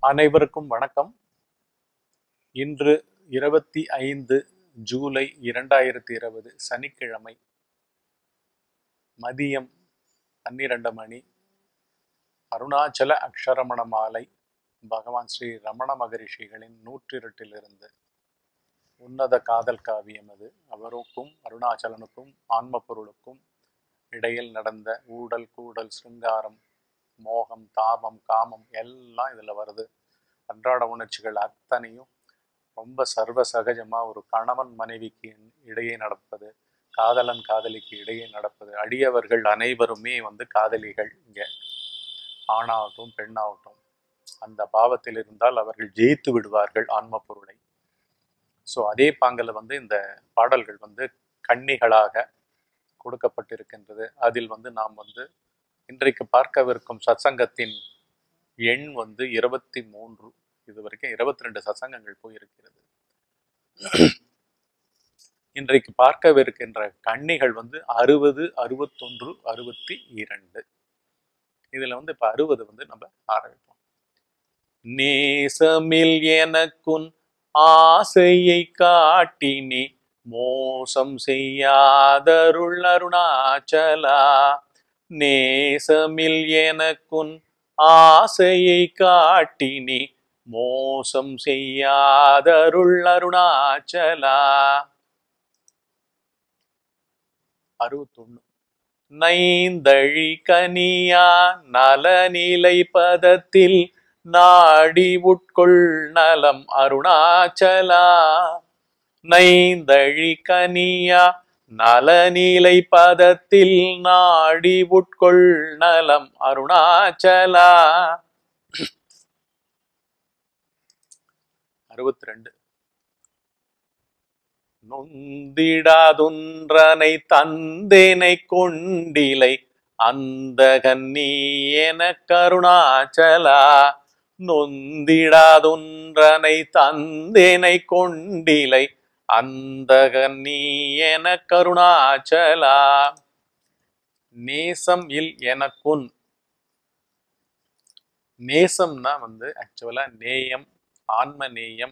அனைவருக்கும் வணக்கம் இன்று இருபத்தி ஐந்து ஜூலை இரண்டாயிரத்தி இருபது சனிக்கிழமை மதியம் பன்னிரண்டு மணி அருணாச்சல அக்ஷரமண மாலை பகவான் ஸ்ரீ ரமண மகரிஷிகளின் நூற்றிரட்டிலிருந்து உன்னத காதல் காவியம் அது அவருக்கும் அருணாச்சலனுக்கும் ஆன்ம பொருளுக்கும் இடையில் நடந்த ஊடல் கூடல் சிருங்காரம் மோகம் தாபம் காமம் எல்லாம் இதுல வருது அன்றாட உணர்ச்சிகள் அத்தனையும் ரொம்ப சர்வ சகஜமா ஒரு கணவன் மனைவிக்கு இடையே நடப்பது காதலன் காதலிக்கு இடையே நடப்பது அடியவர்கள் அனைவருமே வந்து காதலிகள் இங்க ஆணாகட்டும் பெண்ணாகட்டும் அந்த பாவத்தில் இருந்தால் அவர்கள் ஜெயித்து விடுவார்கள் ஆன்ம பொருளை ஸோ அதே பாங்கல வந்து இந்த பாடல்கள் வந்து கன்னிகளாக கொடுக்கப்பட்டிருக்கின்றது அதில் வந்து நாம் வந்து இன்றைக்கு பார்க்கவிருக்கும் சத்சங்கத்தின் எண் வந்து இருபத்தி மூன்று இது வரைக்கும் இருபத்தி ரெண்டு சத்சங்கங்கள் போயிருக்கிறது இன்றைக்கு பார்க்கவிருக்கின்ற கன்னிகள் வந்து அறுபது அறுபத்தொன்று அறுபத்தி இரண்டு இதுல வந்து இப்ப அறுபது வந்து நம்ம ஆரம்பிப்போம் நேசமில் எனக்குன் ஆசையை காட்டினி மோசம் செய்யாதருள் அருணாச்சலா நேசமில் எனக்குன் ஆசையை காட்டினி மோசம் செய்யாதருள் அருணாச்சலா அறுபத்தொன்னு நைந்தழி கனியா நலநிலை பதத்தில் நாடி உட்கொள் நலம் அருணாச்சலா நைந்தழி கனியா நலநிலை பதத்தில் நாடி உட்கொள் நலம் அருணாச்சலா அறுபத்தி ரெண்டு நொந்திடாதுன்றனை தந்தேனை கொண்டிலை அந்த கன்னி என கருணாச்சலா நொந்திடாதுன்றனை தந்தேனை கொண்டிலை அந்த கன்னி என கருணாச்சலா நேசம் இல் எனக்குன் நேசம்னா வந்து ஆக்சுவலா நேயம் ஆன்ம நேயம்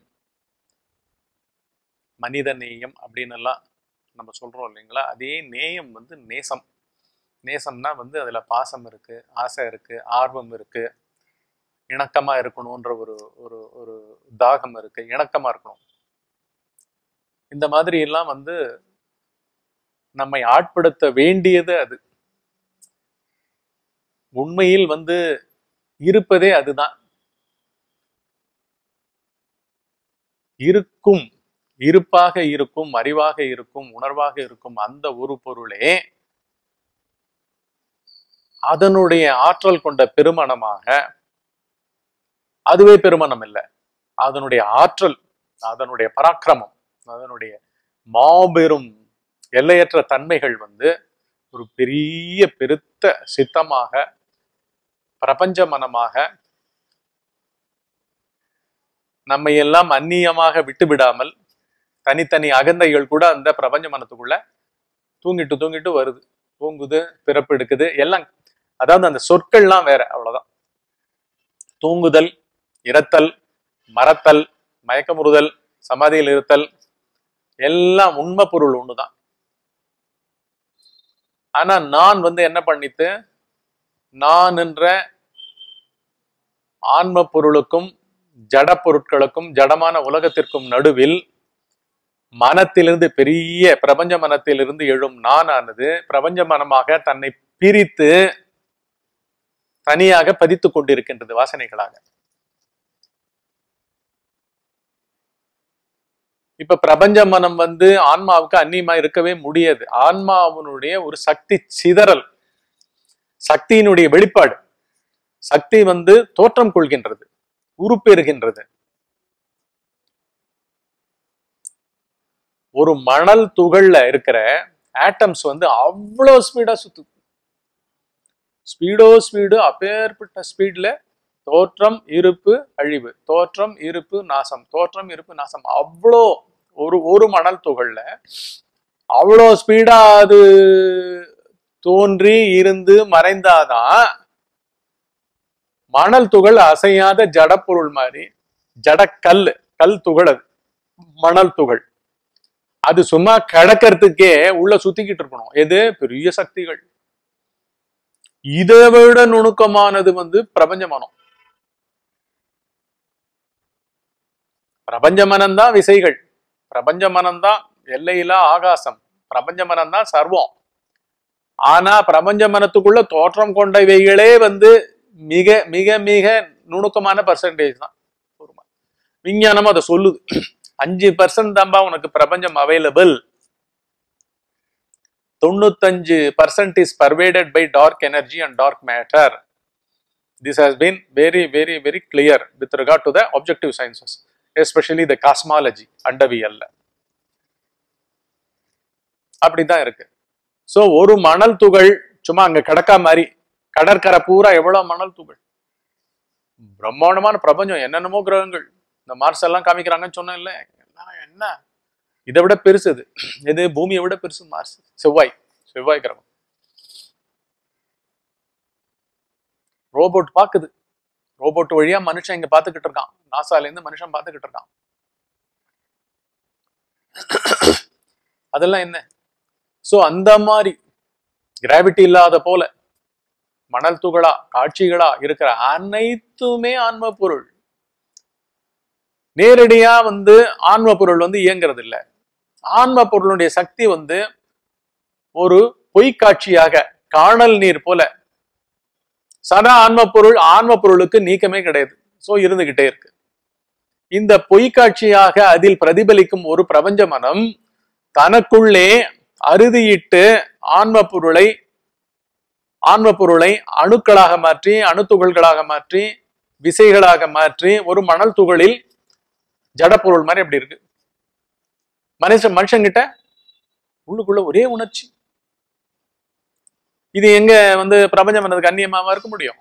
மனித நேயம் அப்படின்னு எல்லாம் நம்ம சொல்றோம் இல்லைங்களா அதே நேயம் வந்து நேசம் நேசம்னா வந்து அதுல பாசம் இருக்கு ஆசை இருக்கு ஆர்வம் இருக்கு இணக்கமா இருக்கணும்ன்ற ஒரு ஒரு ஒரு தாகம் இருக்கு இணக்கமா இருக்கணும் இந்த மாதிரி எல்லாம் வந்து நம்மை ஆட்படுத்த வேண்டியது அது உண்மையில் வந்து இருப்பதே அதுதான் இருக்கும் இருப்பாக இருக்கும் அறிவாக இருக்கும் உணர்வாக இருக்கும் அந்த ஒரு பொருளே அதனுடைய ஆற்றல் கொண்ட பெருமனமாக அதுவே பெருமனம் இல்லை அதனுடைய ஆற்றல் அதனுடைய பராக்கிரமம் அதனுடைய மாபெரும் எல்லையற்ற தன்மைகள் வந்து ஒரு பெரிய பெருத்த சித்தமாக பிரபஞ்ச மனமாக நம்மை எல்லாம் அந்நியமாக விட்டு விடாமல் தனித்தனி அகந்தைகள் கூட அந்த பிரபஞ்ச மனத்துக்குள்ள தூங்கிட்டு தூங்கிட்டு வருது தூங்குது பிறப்பு எடுக்குது எல்லாம் அதாவது அந்த சொற்கள்லாம் வேற அவ்வளவுதான் தூங்குதல் இறத்தல் மறத்தல் மயக்கமுறுதல் சமாதியில் இருத்தல் எல்லாம் உண்மை பொருள் ஒண்ணுதான் ஆனா நான் வந்து என்ன பண்ணித்து நான் என்ற ஆன்ம பொருளுக்கும் ஜட பொருட்களுக்கும் ஜடமான உலகத்திற்கும் நடுவில் மனத்திலிருந்து பெரிய பிரபஞ்ச மனத்திலிருந்து எழும் நானானது பிரபஞ்ச மனமாக தன்னை பிரித்து தனியாக பதித்து கொண்டிருக்கின்றது வாசனைகளாக இப்ப பிரபஞ்ச மனம் வந்து ஆன்மாவுக்கு அந்நியமா இருக்கவே முடியாது ஆன்மாவினுடைய ஒரு சக்தி சிதறல் சக்தியினுடைய வெளிப்பாடு சக்தி வந்து தோற்றம் கொள்கின்றது உருப்பெறுகின்றது ஒரு மணல் துகள்ல இருக்கிற ஆட்டம்ஸ் வந்து அவ்வளோ ஸ்பீடா சுத்துது ஸ்பீடோ ஸ்பீடு அப்பேற்பட்ட ஸ்பீட்ல தோற்றம் இருப்பு அழிவு தோற்றம் இருப்பு நாசம் தோற்றம் இருப்பு நாசம் அவ்வளோ ஒரு ஒரு மணல் துகள்ல அவ்வளோ ஸ்பீடா அது தோன்றி இருந்து மறைந்தாதான் மணல் துகள் அசையாத ஜடப்பொருள் மாதிரி ஜடக்கல் கல் துகள் அது மணல் துகள் அது சும்மா கிடக்கிறதுக்கே உள்ள சுத்திக்கிட்டு இருக்கணும் எது பெரிய சக்திகள் இதை விட நுணுக்கமானது வந்து பிரபஞ்ச மனம் பிரபஞ்ச மனம்தான் விசைகள் பிரபஞ்ச மனம்தான் எல்லையில்லா ஆகாசம் பிரபஞ்ச மனம்தான் சர்வம் ஆனா பிரபஞ்ச மனத்துக்குள்ள தோற்றம் கொண்டவைகளே வந்து மிக மிக மிக நுணுக்கமான பர்சன்டேஜ் தான் விஞ்ஞானம் அதை சொல்லுது அஞ்சு பர்சன்ட் தான்பா உனக்கு பிரபஞ்சம் அவைலபிள் தொண்ணூத்தஞ்சு percent is pervaded by dark energy and dark matter this has been very very very clear with regard to the objective sciences especially the cosmology அண்டவியல்ல அப்படிதான் இருக்கு சோ ஒரு மணல் துகள் சும்மா அங்க கிடக்கா மாதிரி கடற்கரை பூரா எவ்வளவு மணல் துகள் பிரம்மாண்டமான பிரபஞ்சம் என்னென்னமோ கிரகங்கள் இந்த மார்ஸ் எல்லாம் காமிக்கிறாங்கன்னு சொன்னேன் இல்ல எல்லாம் என்ன இதை விட பெருசு இது இது பூமியை விட பெருசு மார்ஸ் செவ்வாய் செவ்வாய் கிரகம் ரோபோட் பாக்குது ரோபோட் வழியா மனுஷன் இங்க பாத்துக்கிட்டு இருக்கான் நாசால இருந்து மனுஷன் பாத்துக்கிட்டு இருக்கான் அதெல்லாம் என்ன சோ அந்த மாதிரி கிராவிட்டி இல்லாத போல மணல் துகளா காட்சிகளா இருக்கிற அனைத்துமே ஆன்ம பொருள் நேரடியா வந்து ஆன்ம பொருள் வந்து இயங்குறது இல்ல ஆன்ம பொருளுடைய சக்தி வந்து ஒரு பொய்க்காட்சியாக காணல் நீர் போல சதா ஆன்ம பொருள் ஆன்ம பொருளுக்கு நீக்கமே கிடையாது சோ இருந்துகிட்டே இருக்கு இந்த பொய்க்காட்சியாக அதில் பிரதிபலிக்கும் ஒரு பிரபஞ்ச மனம் தனக்குள்ளே அறுதியிட்டு ஆன்ம பொருளை ஆன்ம பொருளை அணுக்களாக மாற்றி அணுத்துகள்களாக மாற்றி விசைகளாக மாற்றி ஒரு மணல் துகளில் ஜடப்பொருள் மாதிரி எப்படி இருக்கு மனுஷன் மனுஷங்கிட்ட உள்ளுக்குள்ள ஒரே உணர்ச்சி இது எங்க வந்து பிரபஞ்சம் பண்ணதுக்கு அந்நியமாவா இருக்க முடியும்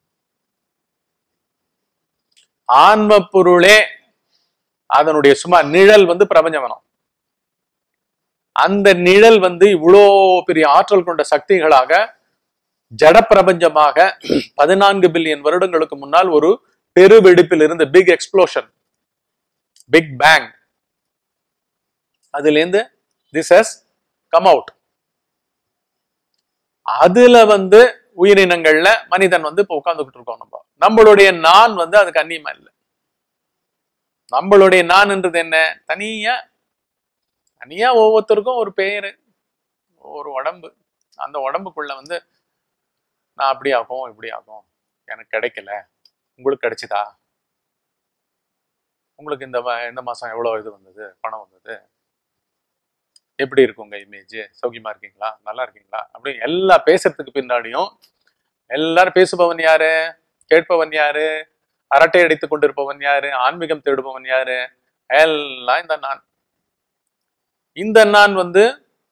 ஆன்ம பொருளே அதனுடைய சும்மா நிழல் வந்து பிரபஞ்சமனம் அந்த நிழல் வந்து இவ்வளோ பெரிய ஆற்றல் கொண்ட சக்திகளாக ஜட பிரபஞ்சமாக பதினான்கு பில்லியன் வருடங்களுக்கு முன்னால் ஒரு பெருவெடிப்பில் இருந்து பிக் எக்ஸ்ப்ளோஷன் பிக் பேங் அதுலேருந்து திஸ் ஹஸ் கம் அவுட் அதுல வந்து உயிரினங்கள்ல மனிதன் வந்து இப்போ உட்கார்ந்துகிட்டு இருக்கோம் நம்ம நம்மளுடைய நான் வந்து அதுக்கு அந்நியமா இல்லை நம்மளுடைய நான்ன்றது என்ன தனியா தனியா ஒவ்வொருத்தருக்கும் ஒரு பெயரு ஒரு உடம்பு அந்த உடம்புக்குள்ள வந்து நான் அப்படி ஆகும் இப்படி ஆகும் எனக்கு கிடைக்கல உங்களுக்கு கிடைச்சதா உங்களுக்கு இந்த ம- இந்த மாசம் எவ்வளவு இது வந்தது பணம் வந்தது எப்படி இருக்கு உங்க இமேஜ் சௌக்கியமா இருக்கீங்களா நல்லா இருக்கீங்களா அப்படின்னு எல்லா பேசுறதுக்கு பின்னாடியும் எல்லாரும் பேசுபவன் யாரு கேட்பவன் யாரு அரட்டை அடித்துக் கொண்டிருப்பவன் யாரு ஆன்மீகம் தேடுபவன் யாரு எல்லாம் இந்த நான் இந்த நான் வந்து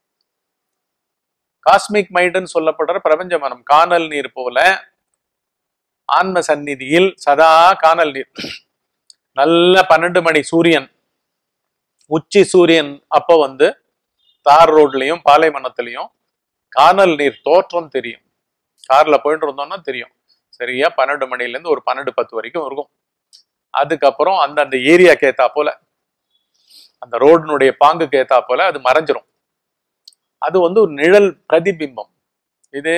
காஸ்மிக் மைண்டுன்னு சொல்லப்படுற பிரபஞ்ச மனம் காணல் நீர் போல ஆன்ம சந்நிதியில் சதா காணல் நீர் நல்ல பன்னெண்டு மணி சூரியன் உச்சி சூரியன் அப்போ வந்து தார் ரோட்லயும் பாலைவனத்திலையும் காணல் நீர் தோற்றம் தெரியும் கார்ல போயிட்டு இருந்தோம்னா தெரியும் சரியா பன்னெண்டு மணில இருந்து ஒரு பன்னெண்டு பத்து வரைக்கும் இருக்கும் அதுக்கப்புறம் அந்த அந்த ஏரியாக்கு ஏத்தா போல அந்த ரோடினுடைய பாங்குக்கு ஏத்தா போல அது மறைஞ்சிரும் அது வந்து ஒரு நிழல் பிரதிபிம்பம் இது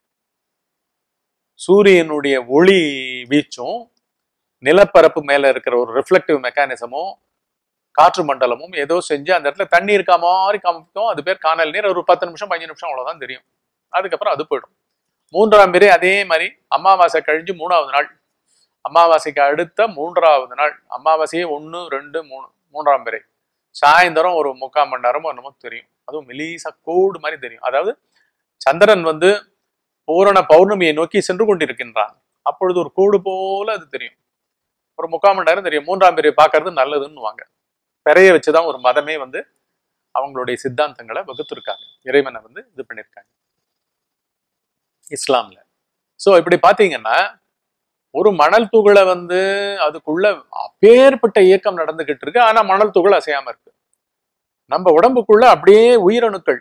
சூரியனுடைய ஒளி வீச்சும் நிலப்பரப்பு மேல இருக்கிற ஒரு ரிஃப்ளெக்டிவ் மெக்கானிசமும் காற்று மண்டலமும் ஏதோ செஞ்சு அந்த இடத்துல தண்ணி இருக்க மாதிரி காமிக்கும் அது பேர் காணல் நீர் ஒரு பத்து நிமிஷம் பதினஞ்சு நிமிஷம் அவ்வளவுதான் தெரியும் அதுக்கப்புறம் அது போயிடும் மூன்றாம் பிறை அதே மாதிரி அமாவாசை கழிஞ்சு மூணாவது நாள் அமாவாசைக்கு அடுத்த மூன்றாவது நாள் அமாவாசையே ஒன்று ரெண்டு மூணு மூன்றாம் பிறை சாயந்தரம் ஒரு முக்கால் மணி நேரமோ என்னமோ தெரியும் அதுவும் மெலிசா கோடு மாதிரி தெரியும் அதாவது சந்திரன் வந்து பூரண பௌர்ணமியை நோக்கி சென்று கொண்டிருக்கின்றான் அப்பொழுது ஒரு கோடு போல அது தெரியும் ஒரு முக்கால் மணி நேரம் தெரியும் மூன்றாம் பிறை பார்க்கறது நல்லதுன்னு வாங்க பிறைய வச்சுதான் ஒரு மதமே வந்து அவங்களுடைய சித்தாந்தங்களை வகுத்திருக்காங்க இறைவனை வந்து இது பண்ணியிருக்காங்க இஸ்லாம்ல சோ இப்படி பாத்தீங்கன்னா ஒரு மணல் துகளை வந்து அதுக்குள்ள அப்பேற்பட்ட இயக்கம் நடந்துகிட்டு இருக்கு ஆனா மணல் துகள் அசையாம இருக்கு நம்ம உடம்புக்குள்ள அப்படியே உயிரணுக்கள்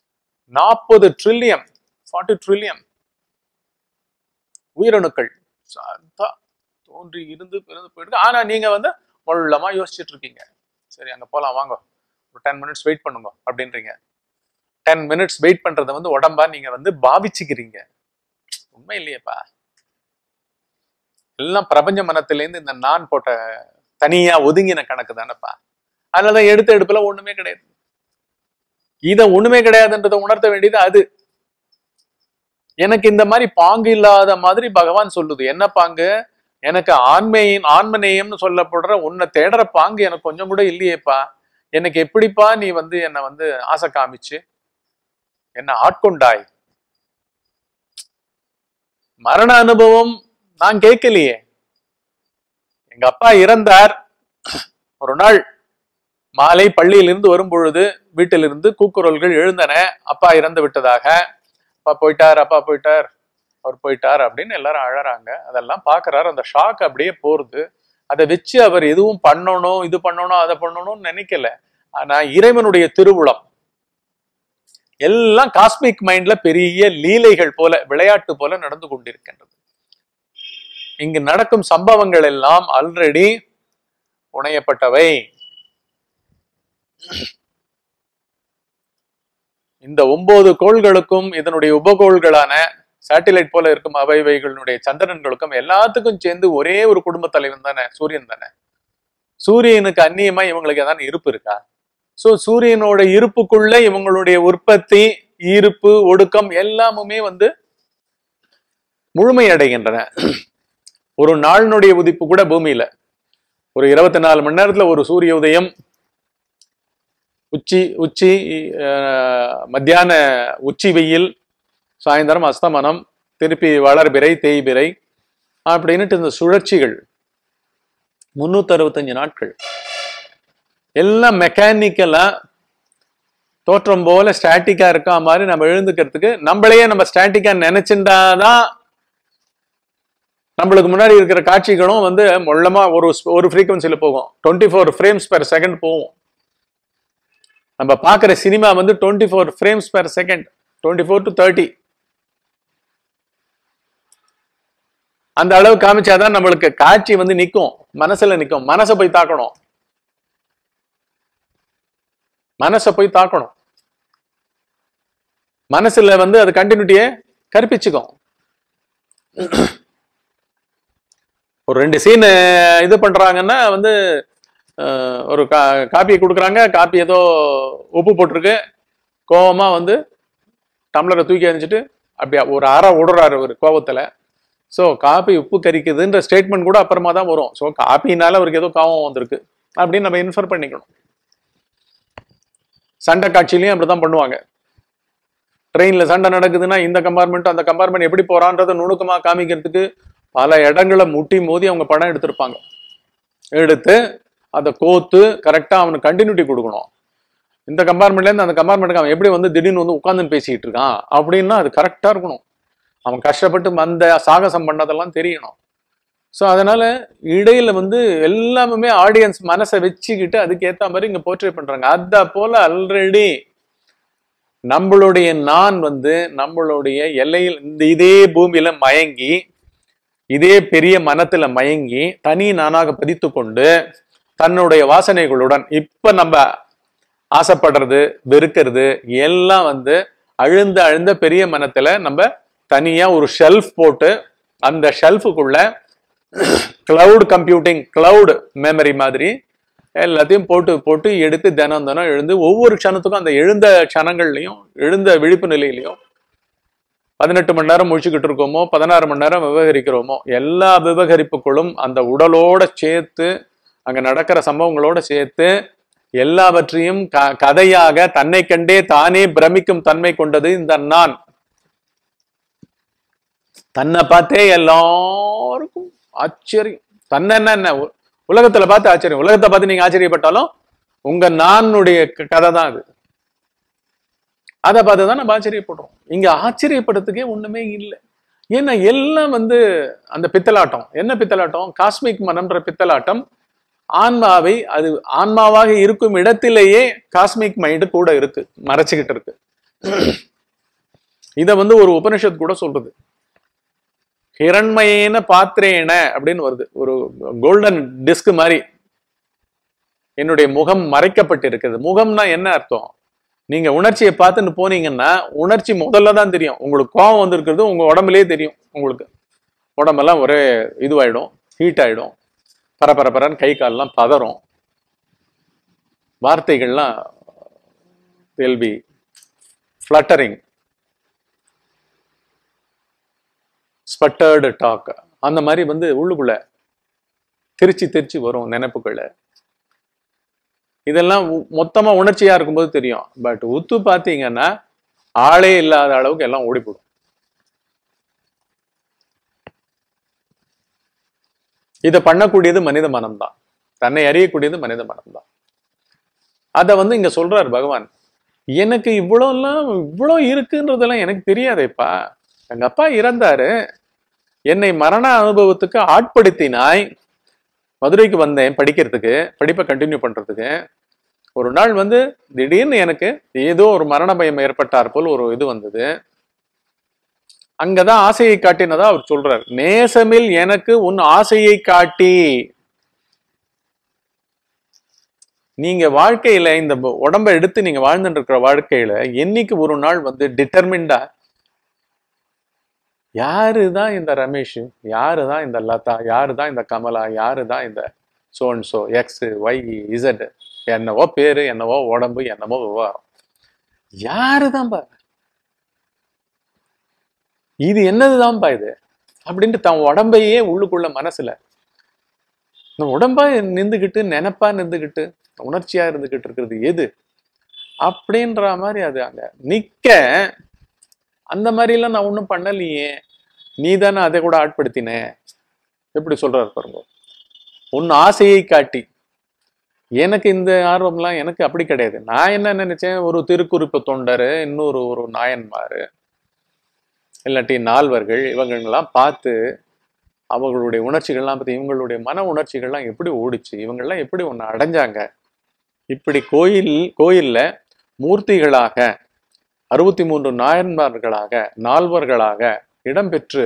நாற்பது ட்ரில்லியன் ஃபார்ட்டி ட்ரில்லியன் உயிரணுக்கள் சாந்தா தோன்றி இருந்து பிறந்து போயிருக்கு ஆனா நீங்க வந்து மொள்ளமா யோசிச்சுட்டு இருக்கீங்க சரி அங்க போலாம் வாங்க ஒரு டென் மினிட்ஸ் வெயிட் பண்ணுங்க அப்படின்றீங்க டென் மினிட்ஸ் வெயிட் பண்றதை வந்து உடம்பா நீங்க வந்து பாவிச்சுக்கிறீங்க உண்மை இல்லையேப்பா எல்லாம் பிரபஞ்ச மனத்திலேருந்து இந்த நான் போட்ட தனியா ஒதுங்கின கணக்கு தானேப்பா அதனாலதான் எடுத்த எடுப்புல ஒண்ணுமே கிடையாது இத ஒண்ணுமே கிடையாதுன்றதை உணர்த்த வேண்டியது அது எனக்கு இந்த மாதிரி பாங்கு இல்லாத மாதிரி பகவான் சொல்லுது என்ன பாங்கு எனக்கு ஆண்மையின் ஆன்மநேயம்னு சொல்லப்படுற உன்னை தேடுற பாங்கு எனக்கு கொஞ்சம் கூட இல்லையேப்பா எனக்கு எப்படிப்பா நீ வந்து என்னை வந்து ஆசை காமிச்சு என்ன ஆட்கொண்டாய் மரண அனுபவம் நான் கேட்கலையே எங்க அப்பா இறந்தார் ஒரு நாள் மாலை பள்ளியிலிருந்து வரும் பொழுது வீட்டிலிருந்து கூக்குரல்கள் எழுந்தன அப்பா இறந்து விட்டதாக அப்பா போயிட்டார் அப்பா போயிட்டார் அவர் போயிட்டார் அப்படின்னு எல்லாரும் அழறாங்க அதெல்லாம் பாக்குறாரு அந்த ஷாக் அப்படியே போறது அதை வச்சு அவர் எதுவும் பண்ணணும் இது பண்ணணும் அதை பண்ணணும்னு நினைக்கல ஆனா இறைவனுடைய திருவுளம் எல்லாம் காஸ்மிக் மைண்ட்ல பெரிய லீலைகள் போல விளையாட்டு போல நடந்து கொண்டிருக்கின்றது இங்கு நடக்கும் சம்பவங்கள் எல்லாம் ஆல்ரெடி புனையப்பட்டவை இந்த ஒன்பது கோள்களுக்கும் இதனுடைய உபகோள்களான சேட்டிலைட் போல இருக்கும் அவைவைகளுடைய சந்திரன்களுக்கும் எல்லாத்துக்கும் சேர்ந்து ஒரே ஒரு குடும்ப தலைவன் தானே சூரியன் தானே சூரியனுக்கு அந்நியமா இவங்களுக்கு ஏதாவது இருப்பு இருக்கா சோ சூரியனோட இருப்புக்குள்ள இவங்களுடைய உற்பத்தி ஈர்ப்பு ஒடுக்கம் எல்லாமுமே வந்து முழுமையடைகின்றன ஒரு நாளினுடைய உதிப்பு கூட பூமியில ஒரு இருபத்தி நாலு மணி நேரத்துல ஒரு சூரிய உதயம் உச்சி உச்சி அஹ், மத்தியான உச்சி வெயில் சாயந்தரம் அஸ்தமனம் திருப்பி வளர்பிறை தேய்பிறை அப்படின்னுட்டு இந்த சுழற்சிகள் முன்னூத்தி அறுபத்தஞ்சு நாட்கள் எல்லாம் மெக்கானிக்கலா தோற்றம் போல ஸ்டாட்டிக்கா இருக்கா மாதிரி நம்ம எழுந்துக்கிறதுக்கு நம்மளையே நம்ம ஸ்டாட்டிக்கா நினைச்சுட்டாதான் நம்மளுக்கு முன்னாடி இருக்கிற காட்சிகளும் வந்து மொள்ளமா ஒரு ஒரு ஃப்ரீக்வன்சில போகும் twenty four frames per second போகும் நம்ம பார்க்குற சினிமா வந்து twenty four frames per second twenty four to thirty அந்த அளவு காமிச்சாதான் நம்மளுக்கு காட்சி வந்து நிக்கும் மனசுல நிக்கும் மனசை போய் தாக்கணும் மனசை போய் தாக்கணும் மனசுல வந்து அது கண்டினியூட்டியை கற்பிச்சுக்கும் ஒரு ரெண்டு சீன் இது பண்றாங்கன்னா வந்து அஹ், ஒரு கா காப்பியை கொடுக்குறாங்க காப்பி ஏதோ உப்பு போட்டிருக்கு கோவமா வந்து டம்ளரை தூக்கி எறிஞ்சிட்டு அப்படியே ஒரு அரை விடுறாரு ஒரு கோவத்துல ஸோ காப்பி உப்பு கரிக்குதுன்ற ஸ்டேட்மெண்ட் கூட அப்புறமா தான் வரும் ஸோ காப்பினால அவருக்கு ஏதோ காவம் வந்திருக்கு அப்படின்னு நம்ம இன்ஃபர் பண்ணிக்கணும் சண்டை காட்சியிலையும் அப்படிதான் பண்ணுவாங்க ட்ரெயின்ல சண்டை நடக்குதுன்னா இந்த கம்பார்ட்மெண்ட் அந்த கம்பார்ட்மெண்ட் எப்படி போறான்றதை நுணுக்கமா காமிக்கிறதுக்கு பல இடங்களை முட்டி மோதி அவங்க படம் எடுத்திருப்பாங்க எடுத்து அதை கோத்து கரெக்டா அவனுக்கு கண்டினியூட்டி கொடுக்கணும் இந்த கம்பார்ட்மெண்ட்ல இருந்து அந்த கம்பார்ட்மெண்ட்டுக்கு அவன் எப்படி வந்து திடீர்னு வந்து உட்காந்துன்னு பேசிட்டு இருக்கான் அப்படின்னா அது கரெக்டா இருக்கணும் அவன் கஷ்டப்பட்டு அந்த சாகசம் பண்ணதெல்லாம் தெரியணும் ஸோ அதனால இடையில வந்து எல்லாமே ஆடியன்ஸ் மனசை வச்சுக்கிட்டு அதுக்கு ஏத்த மாதிரி இங்க போர்ட்ரே பண்றாங்க அத போல ஆல்ரெடி நம்மளுடைய நான் வந்து நம்மளுடைய எல்லையில் இந்த இதே பூமியில மயங்கி இதே பெரிய மனத்துல மயங்கி தனி நானாக பதித்து கொண்டு தன்னுடைய வாசனைகளுடன் இப்ப நம்ம ஆசைப்படுறது வெறுக்கிறது எல்லாம் வந்து அழுந்த அழுந்த பெரிய மனத்துல நம்ம தனியா ஒரு ஷெல்ஃப் போட்டு அந்த ஷெல்ஃபுக்குள்ள கிளவுட் கம்ப்யூட்டிங் கிளவுட் மெமரி மாதிரி எல்லாத்தையும் போட்டு போட்டு எடுத்து தினம் தினம் எழுந்து ஒவ்வொரு க்ஷணத்துக்கும் அந்த எழுந்த க்ஷணங்கள்லையும் எழுந்த விழிப்பு நிலையிலையும் பதினெட்டு மணி நேரம் முழிச்சுக்கிட்டு இருக்கோமோ பதினாறு மணி நேரம் விவகரிக்கிறோமோ எல்லா விவகரிப்புகளும் அந்த உடலோட சேர்த்து அங்க நடக்கிற சம்பவங்களோட சேர்த்து எல்லாவற்றையும் க- கதையாக தன்னை கண்டே தானே பிரமிக்கும் தன்மை கொண்டது இந்த நான் தன்னை பார்த்தே எல்லாருக்கும் ஆச்சரியம் தன்னை என்ன என்ன உ- உலகத்துல பார்த்து ஆச்சரியம் உலகத்தை பார்த்து நீங்க ஆச்சரியப்பட்டாலும் உங்க நானுடைய க- கதை தான் அது அதை பார்த்து தான் நம்ம ஆச்சரியப்படுறோம் இங்க ஆச்சரியப்படுறதுக்கே ஒண்ணுமே இல்லை ஏன்னா எல்லாம் வந்து அந்த பித்தலாட்டம் என்ன பித்தலாட்டம் காஸ்மிக் மனம்ன்ற பித்தலாட்டம் ஆன்மாவை அது ஆன்மாவாக இருக்கும் இடத்திலேயே காஸ்மிக் மைண்டு கூட இருக்கு மறைச்சுக்கிட்டு இருக்கு இத வந்து ஒரு உபனிஷத் கூட சொல்றது ஹிரண்மயேன பாத்திரேன அப்படின்னு வருது ஒரு கோல்டன் டிஸ்க் மாதிரி என்னுடைய முகம் மறைக்கப்பட்டிருக்கிறது முகம்னா என்ன அர்த்தம் நீங்க உணர்ச்சியை பார்த்துன்னு போனீங்கன்னா உணர்ச்சி முதல்ல தான் தெரியும் உங்களுக்கு கோபம் வந்திருக்கிறது உங்க உடம்புலயே தெரியும் உங்களுக்கு உடம்பெல்லாம் ஒரே இதுவாயிடும் ஹீட் ஆயிடும் பரபரப்பரன்னு கை கால்லாம் பதறும் வார்த்தைகள்லாம் will be fluttering sputtered talk அந்த மாதிரி வந்து உள்ளுக்குள்ள திருச்சி திருச்சி வரும் நினைப்புக்குள்ள இதெல்லாம் உ- மொத்தமா உணர்ச்சியா இருக்கும்போது தெரியும் பட் உத்து பார்த்தீங்கன்னா ஆளே இல்லாத அளவுக்கு எல்லாம் ஓடிப்படும் இதை பண்ணக்கூடியது மனித மனம்தான் தன்னை அறியக்கூடியது மனித மனம்தான் அதை வந்து இங்க சொல்றார் பகவான் எனக்கு இவ்வளோலாம் இவ்வளோ இருக்குன்றதெல்லாம் எனக்கு தெரியாதேப்பா எங்க அப்பா இறந்தாரு என்னை மரண அனுபவத்துக்கு ஆட்படுத்தினாய் மதுரைக்கு வந்தேன் படிக்கிறதுக்கு படிப்பை கண்டினியூ பண்றதுக்கு ஒரு நாள் வந்து திடீர்னு எனக்கு ஏதோ ஒரு மரண பயம் ஏற்பட்டார் போல் ஒரு இது வந்தது அங்கதான் ஆசையை காட்டினதா அவர் சொல்றார் நேசமில் எனக்கு உன் ஆசையை காட்டி நீங்க வாழ்க்கையில இந்த ப- உடம்ப எடுத்து நீங்க வாழ்ந்துட்டு இருக்கிற வாழ்க்கையில என்னைக்கு ஒரு நாள் வந்து டிட்டர்மிண்டா யாரு தான் இந்த ரமேஷ் யாரு தான் இந்த லதா யாரு தான் இந்த கமலா யாரு தான் இந்த so and so X Y Z என்னவோ பேரு என்னவோ உடம்பு என்னவோ விவகாரம் யாரு தான்பா இது என்னதுதான்பா இது அப்படின்ட்டு தன் உடம்பையே உள்ளுக்குள்ள மனசுல இந்த உடம்பா நின்றுகிட்டு நினைப்பா நின்றுகிட்டு உணர்ச்சியா இருந்துகிட்டு இருக்கிறது எது அப்படின்ற மாதிரி அது அங்க நிக்க அந்த மாதிரி எல்லாம் நான் ஒண்ணும் பண்ணலையே நீ தானே அதை கூட ஆட்படுத்தின எப்படி சொல்றாரு பாருங்க உன் ஆசையை காட்டி எனக்கு இந்த ஆர்வம்லாம் எனக்கு அப்படி கிடையாது நான் என்ன நினைச்சேன் ஒரு திருக்குறிப்பு தொண்டர் இன்னொரு ஒரு நாயன்மாரு இல்லாட்டி நால்வர்கள் இவங்கெல்லாம் பார்த்து அவங்களுடைய உணர்ச்சிகள்லாம் பத்தி இவங்களுடைய மன உணர்ச்சிகள்லாம் எப்படி ஓடிச்சு இவங்கெல்லாம் எப்படி ஒன்று அடைஞ்சாங்க இப்படி கோயில் கோயில்ல மூர்த்திகளாக அறுபத்தி மூன்று நாயன்மார்களாக நால்வர்களாக இடம்பெற்று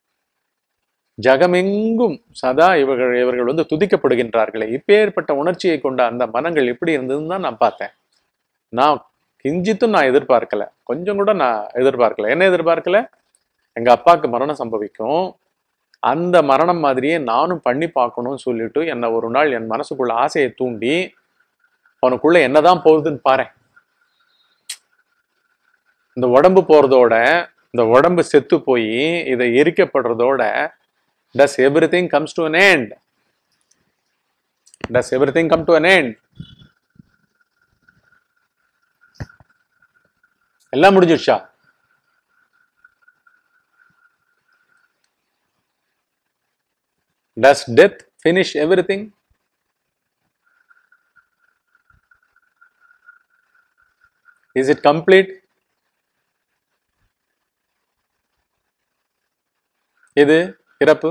ஜகமெங்கும் சதா இவர்கள் இவர்கள் வந்து துதிக்கப்படுகின்றார்களே இப்பேற்பட்ட உணர்ச்சியை கொண்ட அந்த மனங்கள் எப்படி இருந்ததுன்னு தான் நான் பார்த்தேன் நான் கிஞ்சித்தும் நான் எதிர்பார்க்கல கொஞ்சம் கூட நான் எதிர்பார்க்கல என்ன எதிர்பார்க்கல எங்க அப்பாவுக்கு மரணம் சம்பவிக்கும் அந்த மரணம் மாதிரியே நானும் பண்ணி பார்க்கணும்னு சொல்லிட்டு என்னை ஒரு நாள் என் மனசுக்குள்ள ஆசையை தூண்டி அவனுக்குள்ள என்னதான் போகுதுன்னு பாரேன் இந்த உடம்பு போறதோட இந்த உடம்பு செத்து போய் இதை எரிக்கப்படுறதோட does everything comes to an end does everything come to an end எல்லாம் முடிஞ்சிடுச்சா does death finish everything is it complete இது இறப்பு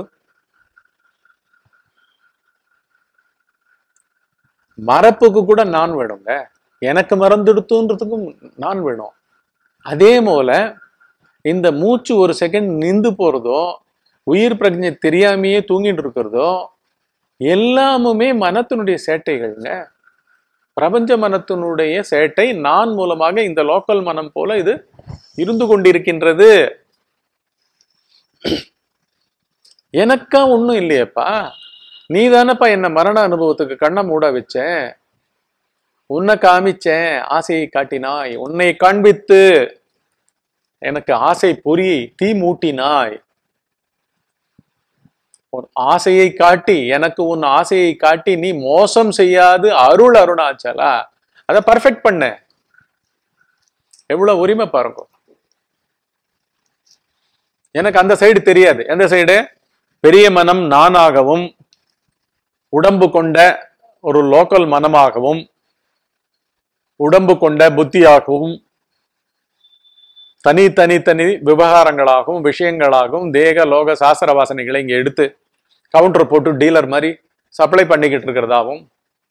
மறப்புக்கு கூட நான் வேணுங்க எனக்கு மறந்துடுத்துன்றதுக்கும் நான் வேணும் அதே போல இந்த மூச்சு ஒரு செகண்ட் நின்று போறதோ உயிர் பிரஜை தெரியாமையே தூங்கிட்டு இருக்கிறதோ எல்லாமுமே மனத்தினுடைய சேட்டைகள்ங்க பிரபஞ்ச மனத்தினுடைய சேட்டை நான் மூலமாக இந்த லோக்கல் மனம் போல இது இருந்து கொண்டிருக்கின்றது எனக்கா ஒண்ணும் இல்லையேப்பா நீ தானப்பா என்ன மரண அனுபவத்துக்கு கண்ணை மூட வச்ச உன்னை காமிச்சேன் ஆசையை காட்டினாய் உன்னை காண்பித்து எனக்கு ஆசை பொறி தீ மூட்டினாய் உன் ஆசையை காட்டி எனக்கு உன் ஆசையை காட்டி நீ மோசம் செய்யாது அருள் அருணாச்சலா அதை பர்ஃபெக்ட் பண்ண எவ்வளவு உரிமை பாருங்க எனக்கு அந்த சைடு தெரியாது எந்த சைடு பெரிய மனம் நானாகவும் உடம்பு கொண்ட ஒரு லோக்கல் மனமாகவும் உடம்பு கொண்ட புத்தியாகவும் தனி தனி தனி விவகாரங்களாகவும் விஷயங்களாகவும் தேக லோக சாஸ்திர வாசனைகளை இங்க எடுத்து கவுண்டர் போட்டு டீலர் மாதிரி சப்ளை பண்ணிக்கிட்டு இருக்கிறதாகவும்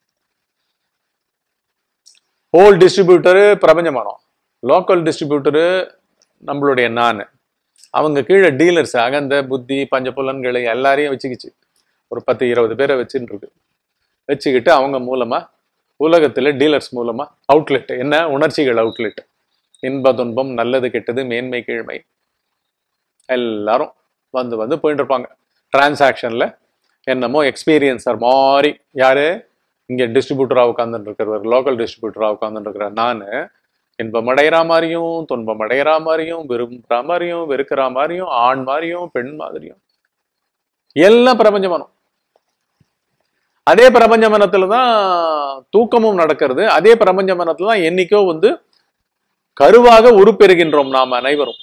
ஹோல் டிஸ்ட்ரிபியூட்டரு பிரபஞ்ச மனம் லோக்கல் டிஸ்ட்ரிபியூட்டரு நம்மளுடைய நான் அவங்க கீழே டீலர்ஸ் அகந்த புத்தி பஞ்சபுலன்களை எல்லாரையும் வச்சுக்கிச்சு ஒரு பத்து இருபது பேரை வச்சுட்டு இருக்கு வச்சுக்கிட்டு அவங்க மூலமா உலகத்துல டீலர்ஸ் மூலமா அவுட்லெட் என்ன உணர்ச்சிகள் அவுட்லெட் இன்ப துன்பம் நல்லது கெட்டது மேன்மை கீழ்மை எல்லாரும் வந்து வந்து போயிட்டு இருப்பாங்க டிரான்சாக்ஷன்ல என்னமோ எக்ஸ்பீரியன்ஸர் மாதிரி யாரு இங்க டிஸ்ட்ரிபியூட்டரா உட்காந்துட்டு இருக்கிறவர் லோக்கல் டிஸ்ட்ரிபியூட்டரா உட்காந்துட்டு இருக்கிற நான் இன்பம் அடைகிற மாதிரியும் துன்பம் அடைகிற மாதிரியும் விரும்புற மாதிரியும் வெறுக்கிற மாதிரியும் ஆண் மாதிரியும் பெண் மாதிரியும் எல்லாம் பிரபஞ்ச மனம் அதே பிரபஞ்ச மனத்துல தான் தூக்கமும் நடக்கிறது அதே பிரபஞ்ச மனத்துல தான் என்னைக்கோ வந்து கருவாக உருப்பெறுகின்றோம் நாம் அனைவரும்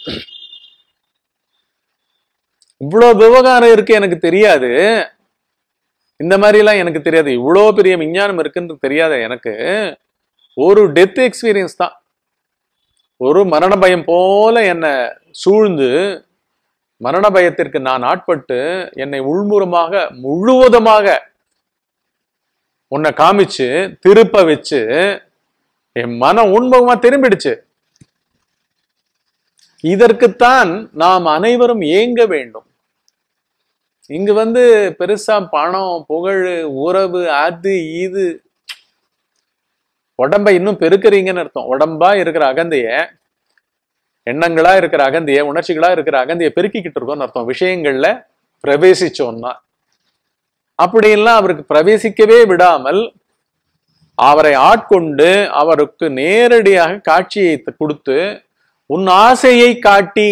இவ்வளவு விவகாரம் இருக்கு எனக்கு தெரியாது இந்த மாதிரி எல்லாம் எனக்கு தெரியாது இவ்வளோ பெரிய விஞ்ஞானம் இருக்குன்னு தெரியாத எனக்கு ஒரு டெத் எக்ஸ்பீரியன்ஸ் தான் ஒரு மரண பயம் போல என்னை சூழ்ந்து மரண பயத்திற்கு நான் ஆட்பட்டு என்னை உள்முறமாக முழுவதுமாக உன்னை காமிச்சு திருப்ப வச்சு என் மனம் உண்முகமா திரும்பிடுச்சு இதற்குத்தான் நாம் அனைவரும் ஏங்க வேண்டும் இங்கு வந்து பெருசா பணம் புகழ் உறவு அது இது உடம்ப இன்னும் பெருக்குறீங்கன்னு அர்த்தம் உடம்பா இருக்கிற அகந்தைய எண்ணங்களா இருக்கிற அகந்தைய உணர்ச்சிகளா இருக்கிற அகந்தைய பெருக்கிக்கிட்டு இருக்கோம்னு அர்த்தம் விஷயங்கள்ல பிரவேசிச்சோம்னா அப்படியெல்லாம் அவருக்கு பிரவேசிக்கவே விடாமல் அவரை ஆட்கொண்டு அவருக்கு நேரடியாக காட்சியை கொடுத்து உன் ஆசையை காட்டி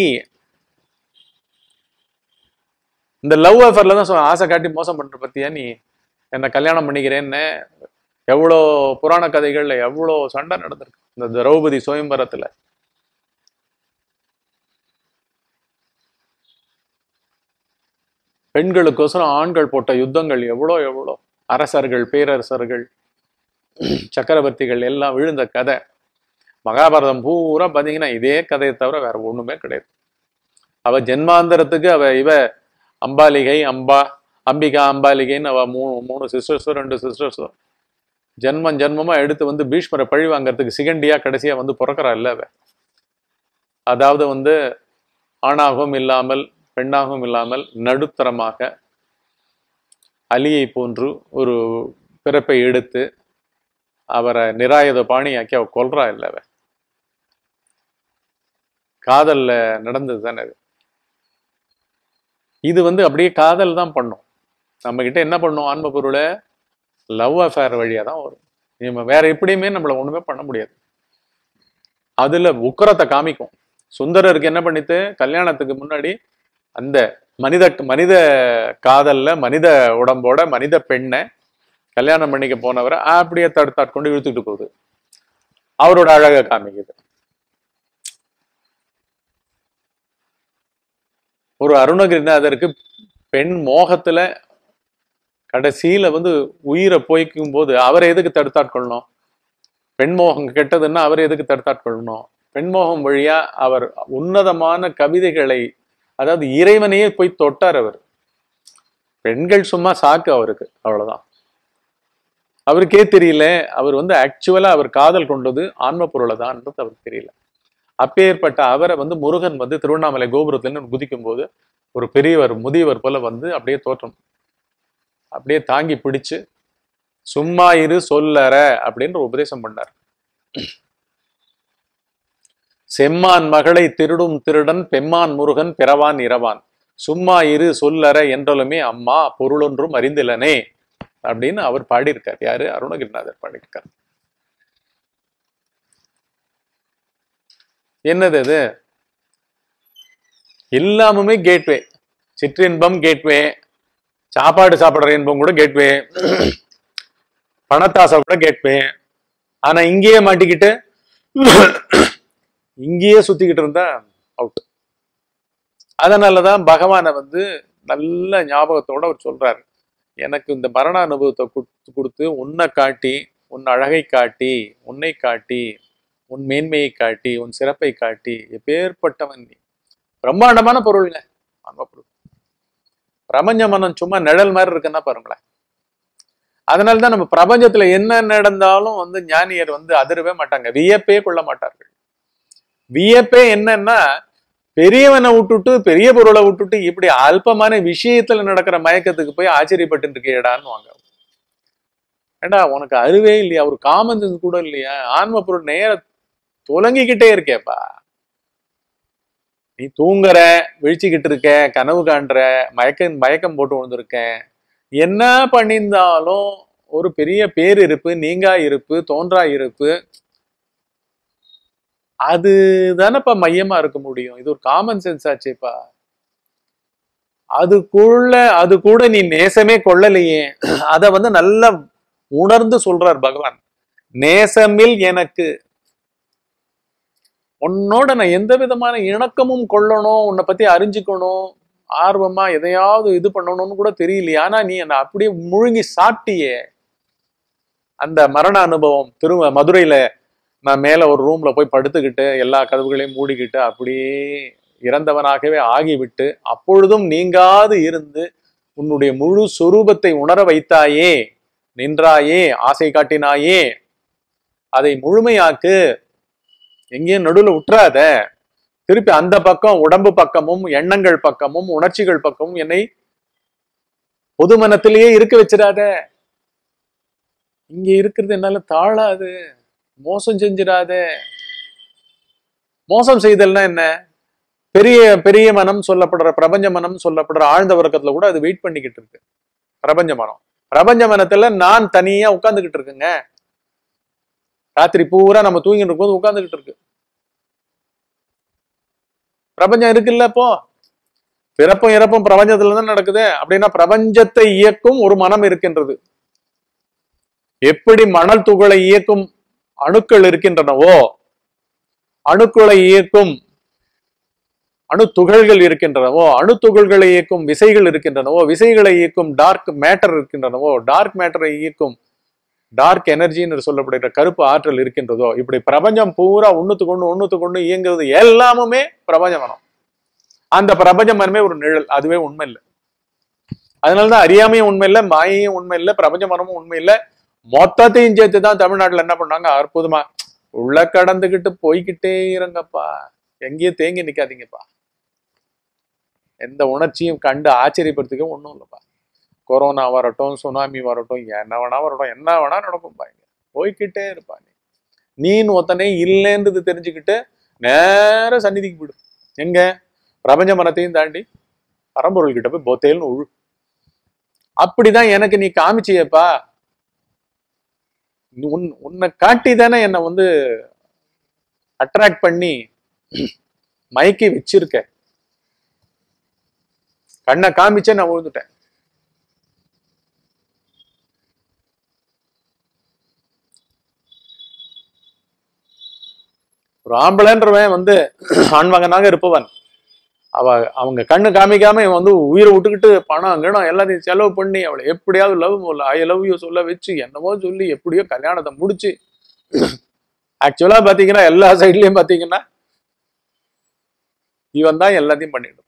இந்த லவ் அஃபர்ல தான் சொல்ல ஆசை காட்டி மோசம் பண்ற பத்தியா நீ என்ன கல்யாணம் பண்ணிக்கிறேன்னு எவ்வளோ புராண கதைகள்ல எவ்வளோ சண்டை நடந்திருக்கு இந்த திரௌபதி சுயம்பரத்துல பெண்களுக்கோசரம் ஆண்கள் போட்ட யுத்தங்கள் எவ்வளோ எவ்வளோ அரசர்கள் பேரரசர்கள் சக்கரவர்த்திகள் எல்லாம் விழுந்த கதை மகாபாரதம் பூரா பார்த்தீங்கன்னா இதே கதையை தவிர வேற ஒண்ணுமே கிடையாது அவ ஜென்மாந்தரத்துக்கு அவ இவ அம்பாலிகை அம்பா அம்பிகா அம்பாலிகைன்னு அவ மூணு மூணு சிஸ்டர்ஸோ ரெண்டு சிஸ்டர்ஸோ ஜென்மம் ஜென்மமா எடுத்து வந்து பீஷ்மரை பழி வாங்கறதுக்கு சிகண்டியா கடைசியா வந்து பிறக்கிறா இல்ல அவ அதாவது வந்து ஆணாகவும் இல்லாமல் பெண்ணாகவும் இல்லாமல் நடுத்தரமாக அலியை போன்று ஒரு பிறப்பை எடுத்து அவரை நிராயுத பாணியாக்கி அவ கொல்றா இல்ல அவ காதல்ல நடந்தது தானே அது இது வந்து அப்படியே காதல் தான் பண்ணும் நம்ம கிட்ட என்ன பண்ணும் ஆன்ம பொருளை லவ் அஃபேர் வழியா தான் வரும் நம்ம வேற எப்படியுமே நம்மள ஒண்ணுமே பண்ண முடியாது அதுல உக்கரத்தை காமிக்கும் சுந்தரருக்கு என்ன பண்ணித்து கல்யாணத்துக்கு முன்னாடி அந்த மனித மனித காதல்ல மனித உடம்போட மனித பெண்ணை கல்யாணம் பண்ணிக்க போனவரை அப்படியே தடுத்தாட் கொண்டு இழுத்துக்கிட்டு போகுது அவரோட அழகை காமிக்குது ஒரு அருணகிரிநாதருக்கு பெண் மோகத்துல கடைசியில வந்து உயிரை போய்க்கும் போது அவரை எதுக்கு தடுத்தாட்கொள்ளணும் பெண்மோகம் கெட்டதுன்னா அவர் எதுக்கு தடுத்தாட்கொள்ளணும் பெண்மோகம் வழியா அவர் உன்னதமான கவிதைகளை அதாவது இறைவனையே போய் தொட்டார் அவர் பெண்கள் சும்மா சாக்கு அவருக்கு அவ்வளவுதான் அவருக்கே தெரியல அவர் வந்து ஆக்சுவலா அவர் காதல் கொண்டது ஆன்ம பொருளை தான்ன்றது அவருக்கு தெரியல அப்பேற்பட்ட அவரை வந்து முருகன் வந்து திருவண்ணாமலை கோபுரத்துல இருந்து குதிக்கும் போது ஒரு பெரியவர் முதியவர் போல வந்து அப்படியே தோற்றம் அப்படியே தாங்கி பிடிச்சு சும்மா இரு சொல்லற அப்படின்னு ஒரு உபதேசம் பண்ணார் செம்மான் மகளை திருடும் திருடன் பெம்மான் முருகன் பிறவான் இரவான் சும்மா இரு சொல்லற என்றாலுமே அம்மா பொருளொன்றும் அறிந்திலனே அப்படின்னு அவர் பாடியிருக்கார் யாரு அருணகிரிநாதர் பாடியிருக்கார் என்னது அது எல்லாமுமே கேட்வே சிற்றின்பம் கேட்வே சாப்பாடு சாப்பிடுற இன்பம் கூட கேட்வே பணத்தாசை கூட கேட்வே ஆனா இங்கேயே மாட்டிக்கிட்டு இங்கேயே சுத்திக்கிட்டு இருந்தா அவுட் அதனாலதான் பகவானை வந்து நல்ல ஞாபகத்தோட அவர் சொல்றாரு எனக்கு இந்த மரண அனுபவத்தை கொடுத்து கொடுத்து உன்னை காட்டி உன் அழகை காட்டி உன்னை காட்டி உன் மேன்மையை காட்டி உன் சிறப்பை காட்டி எப்பேற்பட்டவன் நீ பிரம்மாண்டமான பொருளுங்க ஆன்ம பொருள் பிரபஞ்ச மனம் சும்மா நிழல் மாதிரி இருக்குன்னா பாருங்களேன் அதனால தான் நம்ம பிரபஞ்சத்துல என்ன நடந்தாலும் வந்து ஞானியர் வந்து அதிரவே மாட்டாங்க வியப்பே கொள்ள மாட்டார்கள் வியப்பே என்னன்னா பெரியவனை விட்டுட்டு பெரிய பொருளை விட்டுட்டு இப்படி அல்பமான விஷயத்துல நடக்கிற மயக்கத்துக்கு போய் ஆச்சரியப்பட்டு இருக்கியடான்னு வாங்க ஏண்டா உனக்கு அறிவே இல்லையா ஒரு காமன் சென்ஸ் கூட இல்லையா ஆன்ம பொருள் நேர துலங்கிக்கிட்டே இருக்கேப்பா நீ தூங்குற விழிச்சுக்கிட்டு இருக்க கனவு காண்ற மயக்கம் மயக்கம் போட்டு விழுந்திருக்க என்ன பண்ணியிருந்தாலும் ஒரு பெரிய பேர் இருப்பு நீங்கா இருப்பு தோன்றா இருப்பு அது தானப்பா மையமா இருக்க முடியும் இது ஒரு காமன் சென்ஸ் ஆச்சேப்பா அதுக்குள்ள அது கூட நீ நேசமே கொள்ளலையே அத வந்து நல்லா உணர்ந்து சொல்றார் பகவான் நேசமில் எனக்கு உன்னோட நான் எந்த விதமான இணக்கமும் கொள்ளணும் உன்னை பத்தி அறிஞ்சுக்கணும் ஆர்வமா எதையாவது இது பண்ணணும்னு கூட தெரியலையே ஆனா நீ என்னை அப்படியே முழுங்கி சாப்பிட்டியே அந்த மரண அனுபவம் திரு மதுரையில நான் மேல ஒரு ரூம்ல போய் படுத்துக்கிட்டு எல்லா கதவுகளையும் மூடிக்கிட்டு அப்படியே இறந்தவனாகவே ஆகிவிட்டு அப்பொழுதும் நீங்காது இருந்து உன்னுடைய முழு சொரூபத்தை உணர வைத்தாயே நின்றாயே ஆசை காட்டினாயே அதை முழுமையாக்கு எங்கேயும் நடுவுல விட்டுறாத திருப்பி அந்த பக்கம் உடம்பு பக்கமும் எண்ணங்கள் பக்கமும் உணர்ச்சிகள் பக்கமும் என்னை பொது மனத்திலேயே இருக்க வச்சிடாத இங்க இருக்கிறது என்னால தாழாது மோசம் செஞ்சிடாத மோசம் செய்தல்னா என்ன பெரிய பெரிய மனம் சொல்லப்படுற பிரபஞ்ச மனம் சொல்லப்படுற ஆழ்ந்த வர்க்கத்துல கூட அது வெயிட் பண்ணிக்கிட்டு இருக்கு பிரபஞ்ச மனம் பிரபஞ்ச மனத்துல நான் தனியா உட்கார்ந்துகிட்டு இருக்குங்க ராத்திரி பூரா நம்ம தூங்கிட்டு இருக்கும்போது உட்கார்ந்துகிட்டு இருக்கு பிரபஞ்சம் இருக்குல்ல இப்போ பிறப்பும் இறப்பும் பிரபஞ்சத்துல தான் நடக்குது அப்படின்னா பிரபஞ்சத்தை இயக்கும் ஒரு மனம் இருக்கின்றது எப்படி மணல் துகளை இயக்கும் அணுக்கள் இருக்கின்றனவோ அணுக்களை இயக்கும் அணு துகள்கள் இருக்கின்றனவோ அணு துகள்களை இயக்கும் விசைகள் இருக்கின்றனவோ விசைகளை இயக்கும் டார்க் மேட்டர் இருக்கின்றனவோ டார்க் மேட்டரை இயக்கும் டார்க் எனர்ஜின்னு சொல்லப்படுகிற கருப்பு ஆற்றல் இருக்கின்றதோ இப்படி பிரபஞ்சம் பூரா ஒண்ணுத்துக்கு ஒண்ணு ஒண்ணுத்துக்கு ஒண்ணு இயங்குறது எல்லாமுமே பிரபஞ்ச மனம் அந்த பிரபஞ்ச மனமே ஒரு நிழல் அதுவே உண்மை இல்லை அதனாலதான் அறியாமையும் உண்மை இல்லை மாயையும் உண்மை இல்லை பிரபஞ்ச மனமும் உண்மை இல்லை மொத்தத்தையும் சேர்த்து தான் தமிழ்நாட்டுல என்ன பண்ணாங்க அற்புதமா உள்ள கடந்துகிட்டு போய்கிட்டே இருங்கப்பா எங்கேயும் தேங்கி நிக்காதீங்கப்பா எந்த உணர்ச்சியும் கண்டு ஆச்சரியப்படுத்திக்க ஒண்ணும் இல்லைப்பா கொரோனா வரட்டும் சுனாமி வரட்டும் என்ன வேணா வரட்டும் என்ன வேணா நடக்கும் பாருங்க போய்கிட்டே இருப்பா நீ நீன்னு ஒத்தனே இல்லைன்றது தெரிஞ்சுக்கிட்டு நேர சந்நிதிக்கு போயிடு எங்க பிரபஞ்ச மனத்தையும் தாண்டி பரம்பொருள் கிட்ட போய் பொத்தேல்னு உழு அப்படிதான் எனக்கு நீ காமிச்சியப்பா நீ உன் உன்னை காட்டி தானே என்னை வந்து அட்ராக்ட் பண்ணி மயக்கி வச்சிருக்க கண்ணை காமிச்சே நான் விழுந்துட்டேன் ஒரு ஆம்பளைன்றவன் வந்து ஆண்மகனாக இருப்பவன் அவ அவங்க கண்ணு காமிக்காம இவன் வந்து உயிரை விட்டுக்கிட்டு பணம் கிணம் எல்லாத்தையும் செலவு பண்ணி அவளை எப்படியாவது லவ் ஐ லவ் யூ சொல்ல வச்சு என்னமோ சொல்லி எப்படியோ கல்யாணத்தை முடிச்சு ஆக்சுவலா பாத்தீங்கன்னா எல்லா சைட்லயும் பாத்தீங்கன்னா இவன் தான் எல்லாத்தையும் பண்ணிட்டு இருக்கான்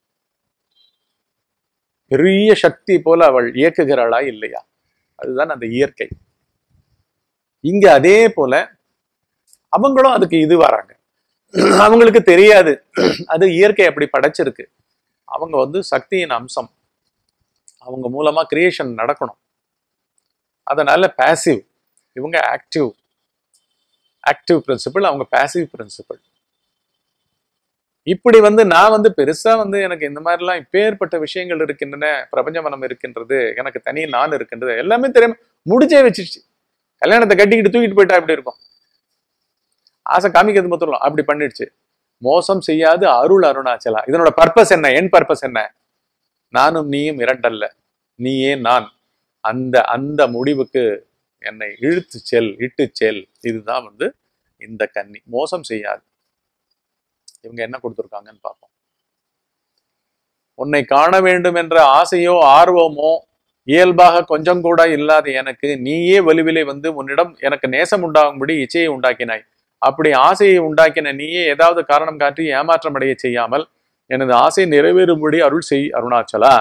பெரிய சக்தி போல அவள் இயக்குகிறாளா இல்லையா அதுதான் அந்த இயற்கை இங்க அதே போல அவங்களும் அதுக்கு இது வராங்க அவங்களுக்கு தெரியாது அது இயற்கை அப்படி படைச்சிருக்கு அவங்க வந்து சக்தியின் அம்சம் அவங்க மூலமா கிரியேஷன் நடக்கணும் அதனால பாசிவ் இவங்க ஆக்டிவ் ஆக்டிவ் பிரின்சிபல் அவங்க பாசிவ் பிரின்சிபல் இப்படி வந்து நான் வந்து பெருசா வந்து எனக்கு இந்த மாதிரிலாம் இப்பேற்பட்ட விஷயங்கள் இருக்கின்றன பிரபஞ்ச மனம் இருக்கின்றது எனக்கு தனி நான் இருக்கின்றது எல்லாமே தெரியாம முடிச்சே வச்சிருச்சு கல்யாணத்தை கட்டிக்கிட்டு தூக்கிட்டு போயிட்டா எப்படி இருக்கும் ஆசை காமிக்கிறது மட்டும் அப்படி பண்ணிடுச்சு மோசம் செய்யாது அருள் அருணாச்சலா இதனோட பர்பஸ் என்ன என் பர்பஸ் என்ன நானும் நீயும் இரண்டல்ல நீயே நான் அந்த அந்த முடிவுக்கு என்னை இழுத்து செல் இட்டு செல் இதுதான் வந்து இந்த கன்னி மோசம் செய்யாது இவங்க என்ன கொடுத்துருக்காங்கன்னு பார்ப்போம் உன்னை காண வேண்டும் என்ற ஆசையோ ஆர்வமோ இயல்பாக கொஞ்சம் கூட இல்லாத எனக்கு நீயே வலுவிலே வந்து உன்னிடம் எனக்கு நேசம் உண்டாகும்படி இச்சையை உண்டாக்கினாய் அப்படி ஆசையை உண்டாக்கின நீயே ஏதாவது காரணம் காட்டி ஏமாற்றம் அடைய செய்யாமல் எனது ஆசை நிறைவேறும்படி அருள் செய் அருணாச்சலா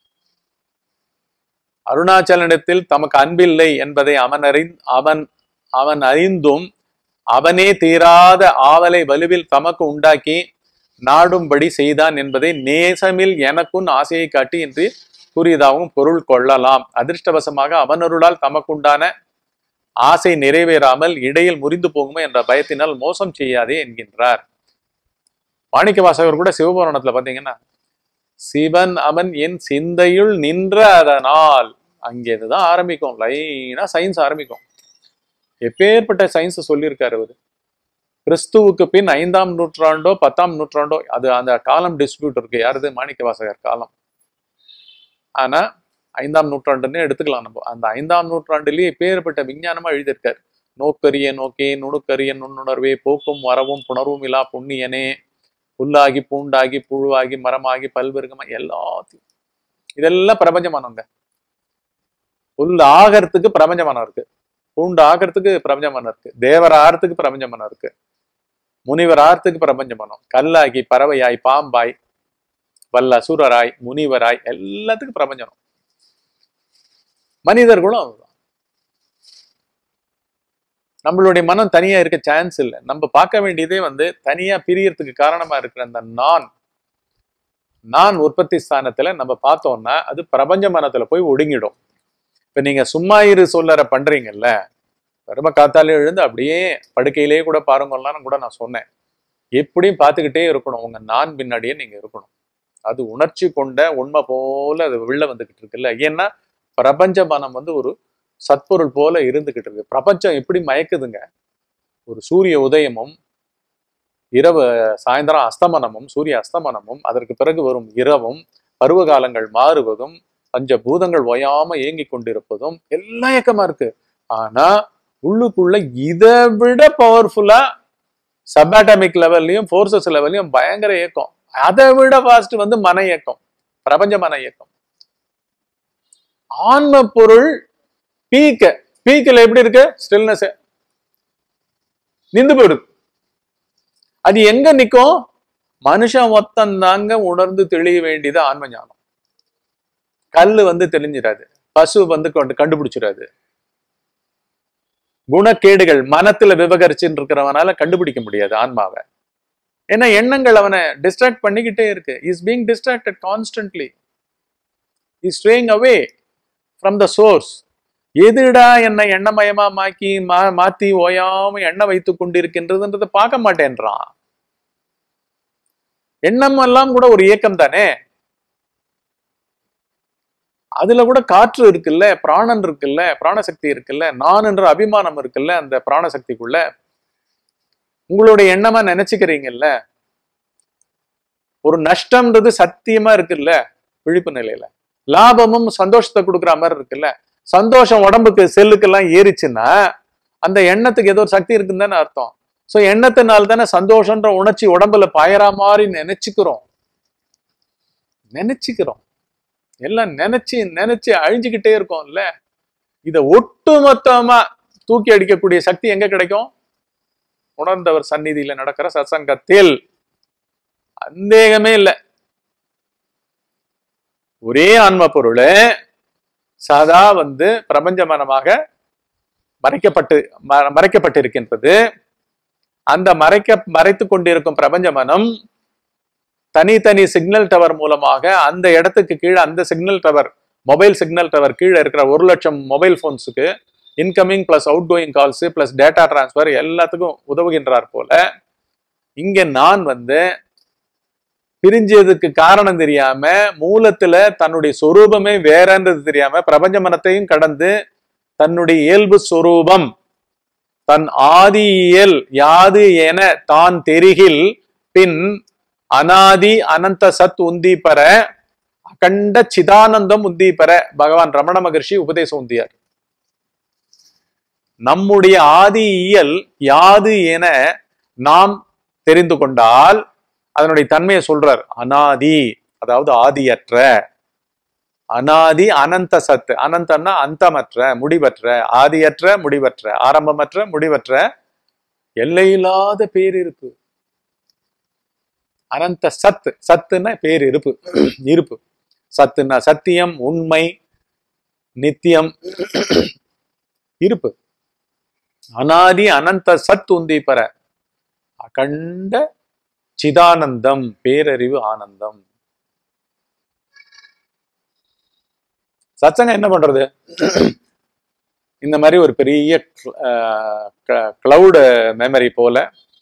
அருணாச்சலனிடத்தில் தமக்கு அன்பில்லை என்பதை அவன் அறிந் அவன் அவன் அறிந்தும் அவனே தீராத ஆவலை வலுவில் தமக்கு உண்டாக்கி நாடும்படி செய்தான் என்பதை நேசமில் எனக்குன் ஆசையை காட்டி என்று கூறியதாகவும் பொருள் கொள்ளலாம் அதிர்ஷ்டவசமாக அவனருளால் தமக்குண்டான ஆசை நிறைவேறாமல் இடையில் முறிந்து போகுமோ என்ற பயத்தினால் மோசம் செய்யாதே என்கின்றார் மாணிக்க வாசகர் கூட சிவபுராணத்துல பாத்தீங்கன்னா சிவன் அவன் என் சிந்தையுள் நின்ற அதனால் அங்கேருந்துதான் ஆரம்பிக்கும் லைனா சயின்ஸ் ஆரம்பிக்கும் எப்பேற்பட்ட சயின்ஸ் சொல்லியிருக்காரு அவரு கிறிஸ்துவுக்கு பின் ஐந்தாம் நூற்றாண்டோ பத்தாம் நூற்றாண்டோ அது அந்த காலம் டிஸ்பியூட் இருக்கு யாருது மாணிக்க வாசகர் காலம் ஆனா ஐந்தாம் நூற்றாண்டுன்னு எடுத்துக்கலாம் நம்ம அந்த ஐந்தாம் நூற்றாண்டுலயே எப்பேற்பட்ட விஞ்ஞானமா எழுதியிருக்காரு நோக்கரிய நோக்கே நுணுக்கரிய நுண்ணுணர்வே போக்கும் வரவும் புணர்வும் இல்லா புண்ணியனே புல்லாகி பூண்டாகி புழுவாகி மரமாகி பல்வெருகமா எல்லாத்தையும் இதெல்லாம் பிரபஞ்சமானவங்க புல் ஆகிறதுக்கு பிரபஞ்சமானம் இருக்கு பூண்டு ஆகிறதுக்கு பிரபஞ்சமானம் இருக்கு தேவர் ஆகிறதுக்கு பிரபஞ்சமானம் இருக்கு முனிவர் ஆகிறதுக்கு பிரபஞ்சமானம் கல்லாகி பறவையாய் பாம்பாய் வல்ல அசுரராய் முனிவராய் எல்லாத்துக்கும் பிரபஞ்சனம் மனிதர்களும் அதுதான் நம்மளுடைய மனம் தனியா இருக்க சான்ஸ் இல்லை நம்ம பார்க்க வேண்டியதே வந்து தனியா பிரியறதுக்கு காரணமா இருக்கிற அந்த நான் நான் உற்பத்தி ஸ்தானத்துல நம்ம பார்த்தோம்னா அது பிரபஞ்ச மனத்துல போய் ஒடுங்கிடும் இப்ப நீங்க சும்மா இரு சொல்லற பண்றீங்கல்ல பெரும காத்தாலே எழுந்து அப்படியே படுக்கையிலேயே கூட பாருங்கலாம் கூட நான் சொன்னேன் எப்படியும் பார்த்துக்கிட்டே இருக்கணும் உங்க நான் பின்னாடியே நீங்க இருக்கணும் அது உணர்ச்சி கொண்ட உண்மை போல அது வெளில வந்துகிட்டு இருக்குல்ல ஏன்னா பிரபஞ்ச மனம் வந்து ஒரு சத்பொருள் போல இருந்துகிட்டு இருக்கு பிரபஞ்சம் எப்படி மயக்குதுங்க ஒரு சூரிய உதயமும் இரவு சாயந்தரம் அஸ்தமனமும் சூரிய அஸ்தமனமும் அதற்கு பிறகு வரும் இரவும் பருவகாலங்கள் மாறுவதும் பஞ்ச பூதங்கள் ஓயாம ஏங்கி கொண்டிருப்பதும் எல்லாம் இயக்கமா இருக்கு ஆனா உள்ளுக்குள்ள இதை விட பவர்ஃபுல்லா சபாட்டமிக் லெவல்லையும் ஃபோர்ஸஸ் லெவல்லையும் பயங்கர இயக்கம் அதை விட ஃபாஸ்ட் வந்து மன இயக்கம் பிரபஞ்ச மன இயக்கம் ஆன்ம பொருள் பீக்க பீக்கில் எப்படி இருக்கு ஸ்டில்னஸ் நின்று போயிடுது அது எங்க நிக்கும் மனுஷன் மொத்தம் தாங்க உணர்ந்து தெளிய வேண்டியது ஆன்ம ஞானம் கல்லு வந்து தெளிஞ்சிடாது பசு வந்து கொண்டு கண்டுபிடிச்சிடாது குணக்கேடுகள் மனத்துல விவகரிச்சுன்னு இருக்கிறவனால கண்டுபிடிக்க முடியாது ஆன்மாவை ஏன்னா எண்ணங்கள் அவனை டிஸ்ட்ராக்ட் பண்ணிக்கிட்டே இருக்கு is being distracted constantly is straying away from the source எதுடா என்னை எண்ணமயமா மாக்கி மா மாத்தி ஓயாம எண்ணெய் வைத்துக் கொண்டிருக்கின்றதுன்றதை பார்க்க மாட்டேன்றான் எண்ணம் எல்லாம் கூட ஒரு இயக்கம் தானே அதுல கூட காற்று இருக்குல்ல பிராணன் இருக்குல்ல பிராணசக்தி இருக்குல்ல நான் என்ற அபிமானம் இருக்குல்ல அந்த பிராணசக்திக்குள்ள உங்களுடைய எண்ணமா நினைச்சுக்கிறீங்கல்ல ஒரு நஷ்டம்ன்றது சத்தியமா இருக்குல்ல விழிப்பு நிலையில லாபமும் சந்தோஷத்தை கொடுக்குற மாதிரி இருக்குல்ல சந்தோஷம் உடம்புக்கு செல்லுக்கெல்லாம் ஏறிச்சுன்னா அந்த எண்ணத்துக்கு ஏதோ ஒரு சக்தி இருக்குன்னு தானே அர்த்தம் ஸோ எண்ணத்தினால தானே சந்தோஷன்ற உணர்ச்சி உடம்புல பாயறா மாதிரி நினைச்சுக்கிறோம் நினைச்சுக்கிறோம் எல்லாம் நினைச்சு நினைச்சு அழிஞ்சுக்கிட்டே இருக்கோம்ல இத ஒட்டுமொத்தமா தூக்கி அடிக்கக்கூடிய சக்தி எங்க கிடைக்கும் உணர்ந்தவர் சந்நிதியில நடக்கிற சத்சங்கத்தில் சந்தேகமே இல்லை ஒரே ஆன்ம பொருள் சதா வந்து பிரபஞ்ச மனமாக மறைக்கப்பட்டு ம- மறைக்கப்பட்டிருக்கின்றது அந்த மறைக்க மறைத்து கொண்டிருக்கும் பிரபஞ்ச மனம் தனித்தனி சிக்னல் டவர் மூலமாக அந்த இடத்துக்கு கீழே அந்த signal tower mobile signal tower கீழே இருக்கிற ஒரு லட்சம் மொபைல் ஃபோன்ஸுக்கு incoming plus outgoing calls plus data transfer எல்லாத்துக்கும் உதவுகின்றார் போல இங்க நான் வந்து பிரிஞ்சதுக்கு காரணம் தெரியாம மூலத்துல தன்னுடைய சொரூபமே வேறன்றது தெரியாம பிரபஞ்ச மனத்தையும் கடந்து தன்னுடைய இயல்பு சொரூபம் தன் ஆதியியல் யாது என தான் தெரிகில் பின் அனாதி அனந்த சத் உந்தி பெற அகண்ட சிதானந்தம் உந்தி பெற பகவான் ரமண மகர்ஷி உபதேசம் உந்தியார் நம்முடைய ஆதியியல் யாது என நாம் தெரிந்து கொண்டால் அதனுடைய தன்மையை சொல்றார் அனாதி அதாவது ஆதியற்ற அனாதி அனந்த சத்து அனந்தம்னா அந்தமற்ற முடிவற்ற ஆதியற்ற முடிவற்ற ஆரம்பமற்ற முடிவற்ற எல்லையில்லாத பேரிருப்பு அனந்த சத்து சத்துன்னா பேரிருப்பு இருப்பு சத்துன்னா சத்தியம் உண்மை நித்தியம் இருப்பு அனாதி அனந்த சத் உந்தி பெற அகண்ட சிதானந்தம் பேரறிவு ஆனந்தம் சத்சங்கம் என்ன பண்றது இந்த மாதிரி ஒரு பெரிய கிளவுடு மெமரி போல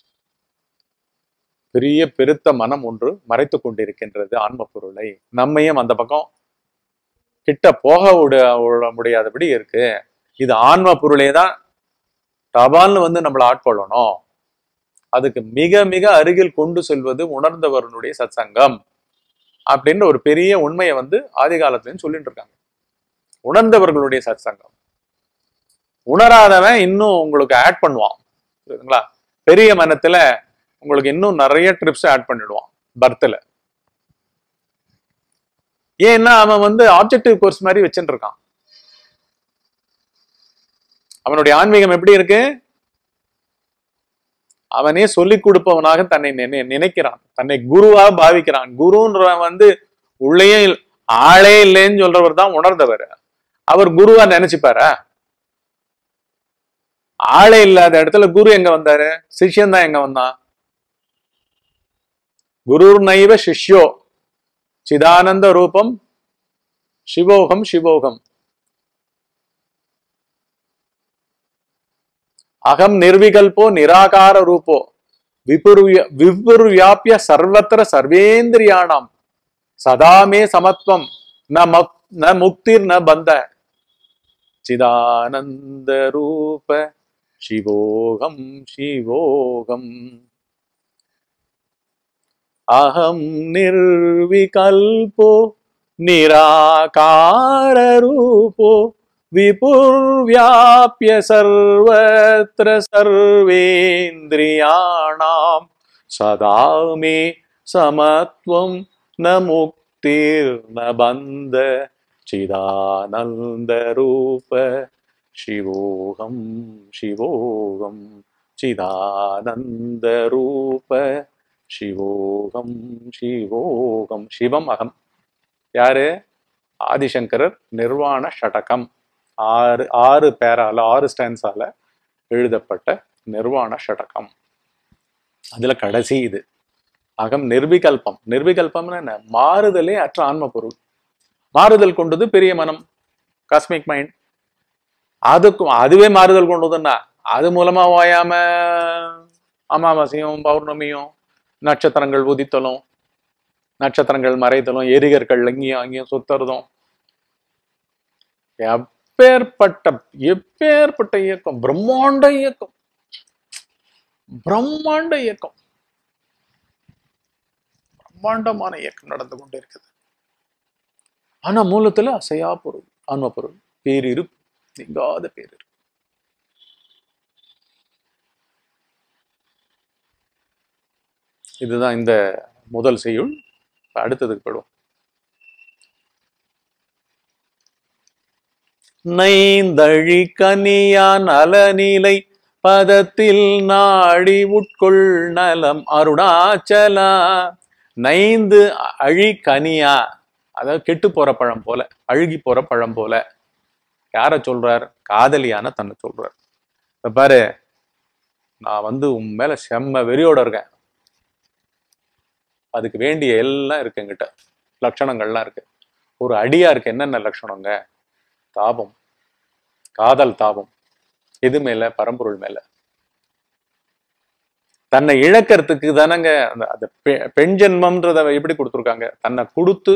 பெரிய பெருத்த மனம் ஒன்று மறைத்து கொண்டிருக்கின்றது ஆன்ம பொருளை நம்மையும் அந்த பக்கம் கிட்ட போக விட விட முடியாதபடி இருக்கு இது ஆன்ம பொருளே தான் தபால்னு வந்து நம்மளை ஆட்கொள்ளணும் அதுக்கு மிக மிக அருகில் கொண்டு செல்வது உணர்ந்தவர்களுடைய சத்சங்கம் அப்படின்ற ஒரு பெரிய உண்மையை வந்து ஆதி காலத்துலயும் சொல்லிட்டு இருக்காங்க உணர்ந்தவர்களுடைய சத்சங்கம் உணராதவன் இன்னும் உங்களுக்கு ஆட் பண்ணுவான் புரியுதுங்களா பெரிய மனத்துல உங்களுக்கு இன்னும் நிறைய ட்ரிப்ஸ் ஆட் பண்ணிடுவான் பர்த்ல ஏன்னா அவன் வந்து ஆப்ஜெக்டிவ் கோர்ஸ் மாதிரி வச்சுட்டு இருக்கான் அவனுடைய ஆன்மீகம் எப்படி இருக்கு அவனே சொல்லிக் கொடுப்பவனாக தன்னை நினை- நினைக்கிறான் தன்னை குருவா பாவிக்கிறான் குருன்றவன் வந்து உள்ளேயே இல்- ஆளே இல்லைன்னு சொல்றவர் தான் உணர்ந்தவர் அவர் குருவா நினைச்சுப்பாரா ஆளே இல்லாத இடத்துல குரு எங்க வந்தாரு சிஷ்யன் தான் எங்க வந்தான் குரு நைவ சிஷ்யோ சிதானந்த ரூபம் சிவோகம் சிவோகம் அகம் நிர்விகல்போ நிராகார ரூபோ விபுர்விய விபுர்வியாபிய சர்வத்திர சர்வேந்திரியாணாம் சதாமே சமத்வம் ந மக் ந முக்திர் ந பந்த சிதானந்த ரூப சிவோகம் சிவோகம் அகம் நிர்விகல்போ நிராகாரூபோ விபுர்வியாபிய சர்வத்திர சர்வேந்திரியாணாம் சதா மே சமத்வம் ந முக்திர் ந பந்த சிதானந்த ரூப சிவோகம் சிவோகம் சிதானந்த ரூப சிவோகம் சிவோகம் சிவம் அகம் யாரு ஆதிசங்கரர் நிர்வாண ஷடகம் ஆறு ஆறு பேரால ஆறு ஸ்டான்ஸால எழுதப்பட்ட நிர்வாண ஷடகம் அதுல கடைசி இது அகம் நிர்விகல்பம் நிர்விகல்பம்னு என்ன மாறுதலே அற்ற ஆன்ம பொருள் மாறுதல் கொண்டது பெரிய மனம் காஸ்மிக் மைண்ட் அதுக்கும் அதுவே மாறுதல் கொண்டதுன்னா அது மூலமா ஓயாம அமாவாசையும் பௌர்ணமியும் நட்சத்திரங்கள் உதித்தலும் நட்சத்திரங்கள் மறைத்தலும் எரிகற்கள் இங்கேயும் அங்கேயும் சுத்துறதும் எப்பேற்பட்ட எப்பேற்பட்ட இயக்கம் பிரம்மாண்ட இயக்கம் பிரம்மாண்ட இயக்கம் பிரம்மாண்டமான இயக்கம் நடந்து கொண்டிருக்குது ஆனா மூலத்துல அசையா பொருள் ஆன்ம பொருள் பேரிரு நீங்காத பேரிரு இதுதான் இந்த முதல் செய்யுள் இப்ப அடுத்ததுக்கு போயிடுவோம் நைந்தழி கனியான் அலநிலை பதத்தில் நாடி உட்கொள் நலம் அருணாச்சலா நைந்து அழி கனியா அதாவது கெட்டு போற பழம் போல அழுகி போற பழம் போல யார சொல்றார் காதலியான தன்னை சொல்றார் இப்ப பாரு நான் வந்து உன் மேல செம்ம வெறியோட இருக்கேன் அதுக்கு வேண்டிய எல்லாம் இருக்கு என்கிட்ட லட்சணங்கள்லாம் இருக்கு ஒரு அடியா இருக்கு என்னென்ன லட்சணங்க தாபம் காதல் தாபம் எது மேல பரம்பொருள் மேல தன்னை இழக்கிறதுக்கு தானங்க அந்த அந்த பெ- பெண் ஜென்மம்ன்றத எப்படி கொடுத்துருக்காங்க தன்னை கொடுத்து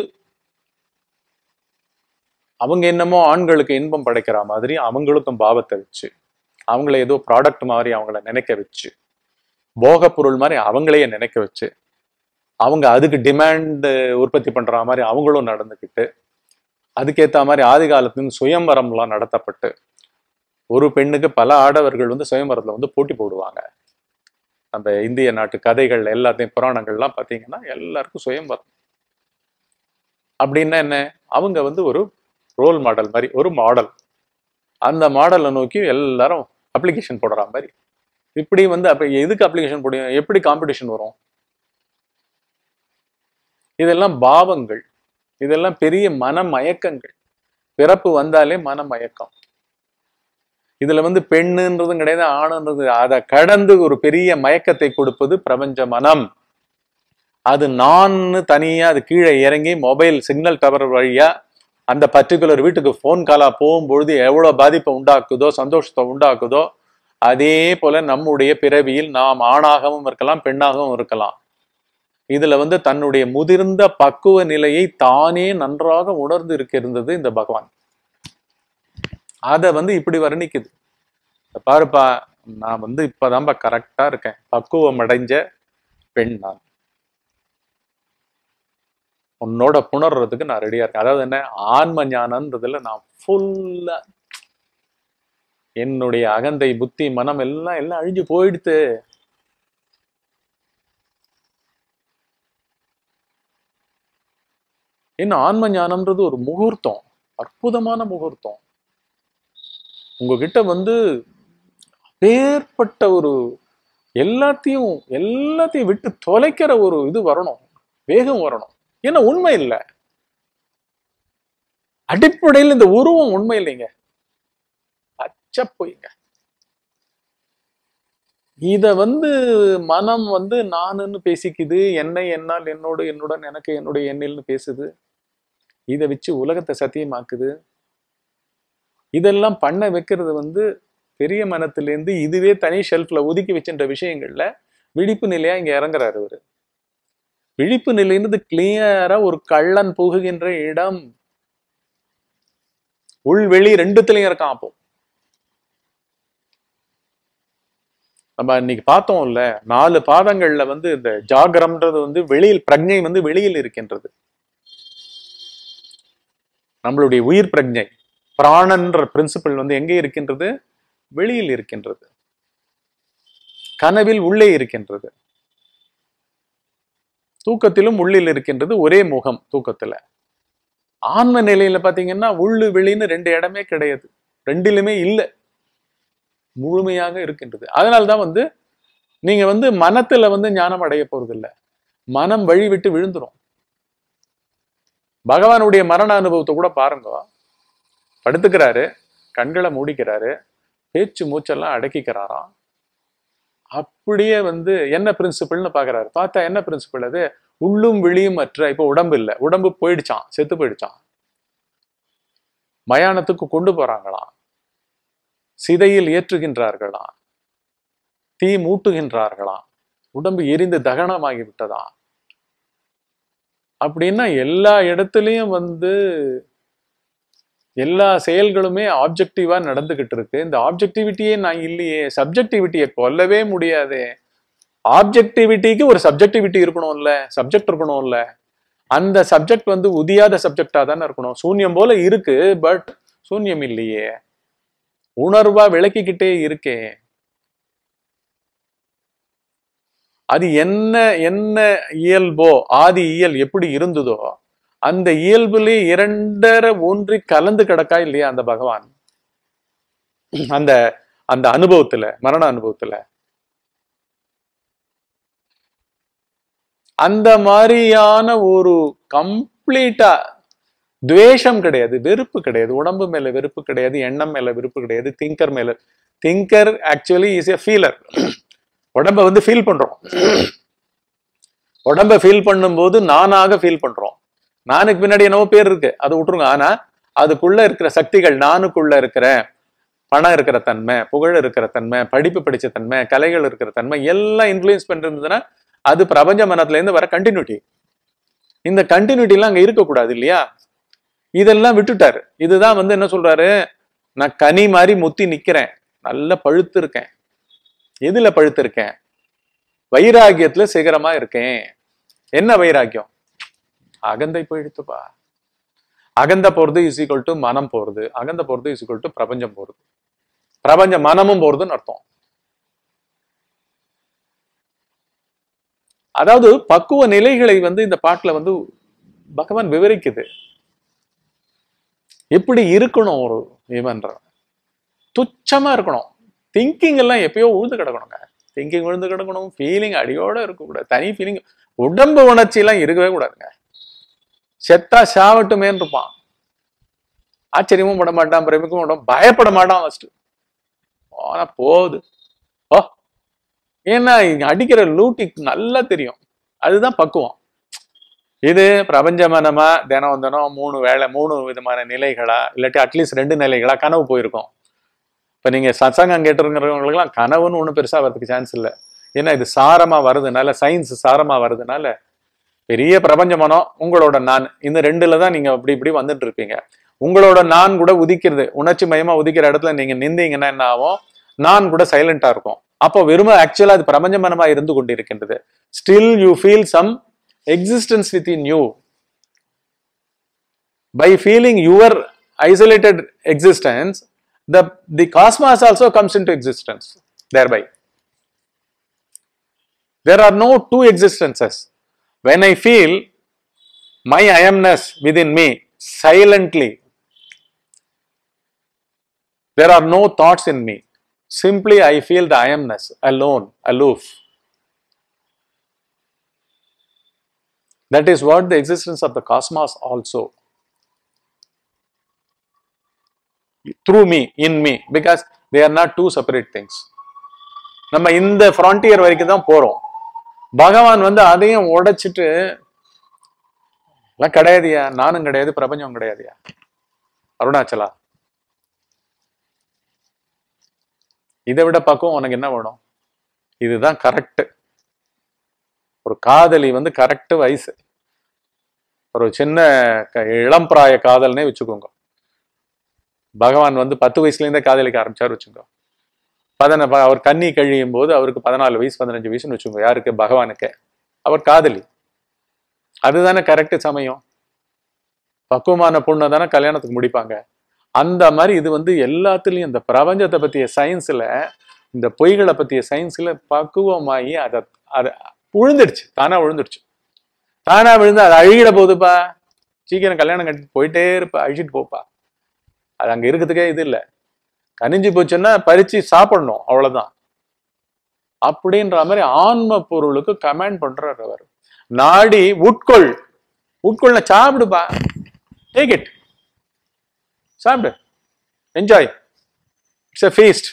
அவங்க என்னமோ ஆண்களுக்கு இன்பம் படைக்கிற மாதிரி அவங்களுக்கும் பாவத்தை வச்சு அவங்கள ஏதோ ப்ராடக்ட் மாதிரி அவங்கள நினைக்க வச்சு போக பொருள் மாதிரி அவங்களையே நினைக்க வச்சு அவங்க அதுக்கு டிமாண்ட் உற்பத்தி பண்ற மாதிரி அவங்களும் நடந்துக்கிட்டு அதுக்கேத்த மாதிரி ஆதி காலத்துல சுயம்பரம்லாம் நடத்தப்பட்டு ஒரு பெண்ணுக்கு பல ஆடவர்கள் வந்து சுயம்பரத்துல வந்து போட்டி போடுவாங்க நம்ம இந்திய நாட்டு கதைகள் எல்லாத்தையும் புராணங்கள்லாம் பார்த்தீங்கன்னா எல்லாருக்கும் சுயம்பரம் அப்படின்னா என்ன அவங்க வந்து ஒரு ரோல் மாடல் மாதிரி ஒரு மாடல் அந்த மாடலை நோக்கி எல்லாரும் அப்ளிகேஷன் போடுற மாதிரி இப்படி வந்து அப்ப எதுக்கு அப்ளிகேஷன் போடுவோம் எப்படி காம்படிஷன் வரும் இதெல்லாம் பாவங்கள் இதெல்லாம் பெரிய மன மயக்கங்கள் பிறப்பு வந்தாலே மன மயக்கம் இதுல வந்து பெண்ணுன்றதும் கிடையாது ஆணுன்றது அதை கடந்து ஒரு பெரிய மயக்கத்தை கொடுப்பது பிரபஞ்ச மனம் அது நான்னு தனியா அது கீழே இறங்கி மொபைல் சிக்னல் டவர் வழியா அந்த பர்டிகுலர் வீட்டுக்கு ஃபோன் காலா போகும்பொழுது எவ்வளவு பாதிப்பை உண்டாக்குதோ சந்தோஷத்தை உண்டாக்குதோ அதே போல நம்முடைய பிறவியில் நாம் ஆணாகவும் இருக்கலாம் பெண்ணாகவும் இருக்கலாம் இதுல வந்து தன்னுடைய முதிர்ந்த பக்குவ நிலையை தானே நன்றாக உணர்ந்து இருக்கின்றது இந்த பகவான் அத வந்து இப்படி வர்ணிக்குது பாருப்பா நான் வந்து இப்பதான்பா கரெக்டா இருக்கேன் பக்குவம் அடைஞ்ச பெண் நான் உன்னோட புணர்றதுக்கு நான் ரெடியா இருக்கேன் அதாவது என்ன ஆன்ம ஞானன்றதுல நான் ஃபுல்லா என்னுடைய அகந்தை புத்தி மனம் எல்லாம் எல்லாம் அழிஞ்சு போயிடுத்து என்ன ஆன்ம ஞானம்ன்றது ஒரு முகூர்த்தம் அற்புதமான முகூர்த்தம் உங்ககிட்ட வந்து அப்பேற்பட்ட ஒரு எல்லாத்தையும் எல்லாத்தையும் விட்டு தொலைக்கிற ஒரு இது வரணும் வேகம் வரணும் ஏன்னா உண்மை இல்லை அடிப்படையில் இந்த உருவம் உண்மை இல்லைங்க பச்சை பொய்ங்க இத வந்து மனம் வந்து நானுன்னு பேசிக்குது என்னை என்னால் என்னோடு என்னுடன் எனக்கு என்னுடைய எண்ணில்னு பேசுது இதை வச்சு உலகத்தை சத்தியமாக்குது இதெல்லாம் பண்ண வைக்கிறது வந்து பெரிய மனத்திலேருந்து இதுவே தனி ஷெல்ஃப்ல ஒதுக்கி வச்சுன்ற விஷயங்கள்ல விழிப்பு நிலையா இங்க இறங்குறாரு அவரு விழிப்பு நிலைன்றது கிளியரா ஒரு கள்ளன் புகுகின்ற இடம் உள்வெளி ரெண்டுத்துலயும் இருக்கான் அப்போ நம்ம இன்னைக்கு பார்த்தோம்ல நாலு பாதங்கள்ல வந்து இந்த ஜாகரம்ன்றது வந்து வெளியில் பிரஜை வந்து வெளியில் இருக்கின்றது நம்மளுடைய உயிர் பிரஜை பிராணன்ற பிரின்சிபல் வந்து எங்கே இருக்கின்றது வெளியில் இருக்கின்றது கனவில் உள்ளே இருக்கின்றது தூக்கத்திலும் உள்ளில் இருக்கின்றது ஒரே முகம் தூக்கத்துல ஆன்ம நிலையில பாத்தீங்கன்னா உள்ளு வெளின்னு ரெண்டு இடமே கிடையாது ரெண்டிலுமே இல்லை முழுமையாக இருக்கின்றது அதனால்தான் வந்து நீங்க வந்து மனத்துல வந்து ஞானம் அடைய போறது இல்ல மனம் வழி விட்டு விழுந்துரும் பகவானுடைய மரண அனுபவத்தை கூட பாருங்க படுத்துக்கிறாரு கண்களை மூடிக்கிறாரு பேச்சு மூச்செல்லாம் அடக்கிக்கிறாராம் அப்படியே வந்து என்ன பிரின்சிபிள்னு பாக்குறாரு பார்த்தா என்ன பிரின்சிபிள் அது உள்ளும் வெளியும் அற்ற இப்போ உடம்பு இல்லை உடம்பு போயிடுச்சான் செத்து போயிடுச்சான் மயானத்துக்கு கொண்டு போறாங்களாம் சிதையில் ஏற்றுகின்றார்களாம் தீ மூட்டுகின்றார்களாம் உடம்பு எரிந்து தகனமாகி விட்டதாம் அப்படின்னா எல்லா இடத்துலயும் வந்து எல்லா செயல்களுமே ஆப்ஜெக்டிவா நடந்துகிட்டு இருக்கு இந்த ஆப்ஜெக்டிவிட்டியே நான் இல்லையே சப்ஜெக்டிவிட்டியை கொல்லவே முடியாதே ஆப்ஜெக்டிவிட்டிக்கு ஒரு சப்ஜெக்டிவிட்டி இருக்கணும்ல சப்ஜெக்ட் இருக்கணும்ல அந்த சப்ஜெக்ட் வந்து உதியாத சப்ஜெக்டா தானே இருக்கணும் சூன்யம் போல இருக்கு பட் சூன்யம் இல்லையே உணர்வா விளக்கிக்கிட்டே இருக்கே அது என்ன என்ன இயல்போ ஆதி இயல் எப்படி இருந்ததோ அந்த இயல்புலே இரண்டரை ஒன்றி கலந்து கிடக்கா இல்லையா அந்த பகவான் அந்த அந்த அனுபவத்துல மரண அனுபவத்துல அந்த மாதிரியான ஒரு கம்ப்ளீட்டா துவேஷம் கிடையாது வெறுப்பு கிடையாது உடம்பு மேல வெறுப்பு கிடையாது எண்ணம் மேல வெறுப்பு கிடையாது திங்கர் மேல thinker actually is a feeler உடம்ப வந்து ஃபீல் பண்றோம் உடம்ப ஃபீல் பண்ணும்போது நானாக ஃபீல் பண்றோம் நானுக்கு பின்னாடி என்னவோ பேர் இருக்கு அதை விட்டுருங்க ஆனா அதுக்குள்ள இருக்கிற சக்திகள் நானுக்குள்ள இருக்கிற பணம் இருக்கிற தன்மை புகழ் இருக்கிற தன்மை படிப்பு படிச்ச தன்மை கலைகள் இருக்கிற தன்மை எல்லாம் இன்ஃப்ளூயன்ஸ் பண்ணிருந்ததுன்னா அது பிரபஞ்ச மனத்துல இருந்து வர கண்டினியூட்டி இந்த கண்டினியூட்டி எல்லாம் அங்க இருக்கக்கூடாது இல்லையா இதெல்லாம் விட்டுட்டாரு இதுதான் வந்து என்ன சொல்றாரு நான் கனி மாதிரி முத்தி நிக்கிறேன் நல்ல பழுத்து இருக்கேன் எதுல பழுத்து இருக்கேன் வைராகியத்துல சிகரமா இருக்கேன் என்ன வைராக்கியம் அகந்தை போயிடுத்துப்பா அகந்த போறது இஸ் ஈக்குவல் டு மனம் போறது அகந்த போறது இஸ் ஈக்குவல் டு பிரபஞ்சம் போறது பிரபஞ்ச மனமும் போறதுன்னு அர்த்தம் அதாவது பக்குவ நிலைகளை வந்து இந்த பாட்டுல வந்து பகவான் விவரிக்குது எப்படி இருக்கணும் ஒரு இவன்ற துச்சமா இருக்கணும் திங்கிங் எல்லாம் எப்பயோ உழுந்து கிடக்கணுங்க திங்கிங் விழுந்து கிடக்கணும் ஃபீலிங் அடியோட இருக்கக்கூடாது தனி ஃபீலிங் உடம்பு உணர்ச்சி எல்லாம் இருக்கவே கூடாதுங்க செத்தா சாவட்டுமேன்னு இருப்பான் ஆச்சரியமும் பட மாட்டான் பிரமிக்கவும் மாட்டான் பயப்பட மாட்டான் ஃபர்ஸ்ட் ஆனா போகுது ஓ ஏன்னா இங்க அடிக்கிற லூட்டிக்கு நல்லா தெரியும் அதுதான் பக்குவம் இது பிரபஞ்சமனமா தினம் தினம் மூணு வேளை மூணு விதமான நிலைகளா இல்லாட்டி அட்லீஸ்ட் ரெண்டு நிலைகளா கனவு போயிருக்கும் இப்ப நீங்க சத்சங்கம் கேட்டுருங்கிறவங்களுக்குலாம் கனவுன்னு ஒன்றும் பெருசா வரதுக்கு சான்ஸ் இல்லை ஏன்னா இது சாரமா வருதுனால சயின்ஸ் சாரமா வருதுனால பெரிய பிரபஞ்ச மனம் உங்களோட நான் இந்த ரெண்டுல தான் நீங்க அப்படி இப்படி வந்துட்டு இருப்பீங்க உங்களோட நான் கூட உதிக்கிறது உணர்ச்சி மயமா உதிக்கிற இடத்துல நீங்க நின்றீங்கன்னா என்ன ஆகும் நான் கூட சைலண்டா இருக்கும் அப்போ வெறும் ஆக்சுவலா அது பிரபஞ்ச மனமா இருந்து கொண்டிருக்கின்றது still you feel some existence within you by feeling your isolated existence the the cosmos also comes into existence thereby there are no two existences when i feel my i amness within me silently there are no thoughts in me simply i feel the i amness alone aloof that is what the existence of the cosmos also through me in me because they are not two separate things நம்ம இந்த frontier வரைக்கும் தான் போறோம் பகவான் வந்து அதையும் உடைச்சிட்டு எல்லாம் கிடையாதுயா நானும் கிடையாது பிரபஞ்சம் கிடையாதுயா அருணாச்சலா இதை விட பக்குவம் உனக்கு என்ன வேணும் இதுதான் கரெக்ட் ஒரு காதலி வந்து கரெக்ட் வயசு ஒரு சின்ன க- இளம்பிராய காதல்னே வச்சுக்கோங்க பகவான் வந்து பத்து வயசுல இருந்தே காதலிக்க ஆரம்பிச்சாரு வச்சுக்கோ பதின ப- அவர் கன்னி கழியும் போது அவருக்கு பதினாலு வயசு பதினஞ்சு வயசுன்னு வச்சுக்கோங்க யாருக்கு பகவானுக்கு அவர் காதலி அதுதானே கரெக்ட் சமயம் பக்குவமான பொண்ணை தானே கல்யாணத்துக்கு முடிப்பாங்க அந்த மாதிரி இது வந்து எல்லாத்துலயும் இந்த பிரபஞ்சத்தை பத்திய சயின்ஸ்ல இந்த பொய்களை பத்திய சயின்ஸ்ல பக்குவமாகி அதை அதை விழுந்துடுச்சு தானா விழுந்துடுச்சு தானா விழுந்து அது அழுகிட போகுதுப்பா சீக்கிரம் கல்யாணம் கட்டி போயிட்டே இருப்பா அழிச்சிட்டு போப்பா அது அங்க இருக்கிறதுக்கே இது இல்லை கனிஞ்சு போச்சுன்னா பறிச்சு சாப்பிடணும் அவ்வளவுதான் அப்படின்ற மாதிரி ஆன்ம பொருளுக்கு கமெண்ட் பண்றாரு அவர் நாடி உட்கொள் உட்கொள்ள சாப்பிடுப்பா டேக் இட் சாப்பிடு என்ஜாய் இட்ஸ் a feast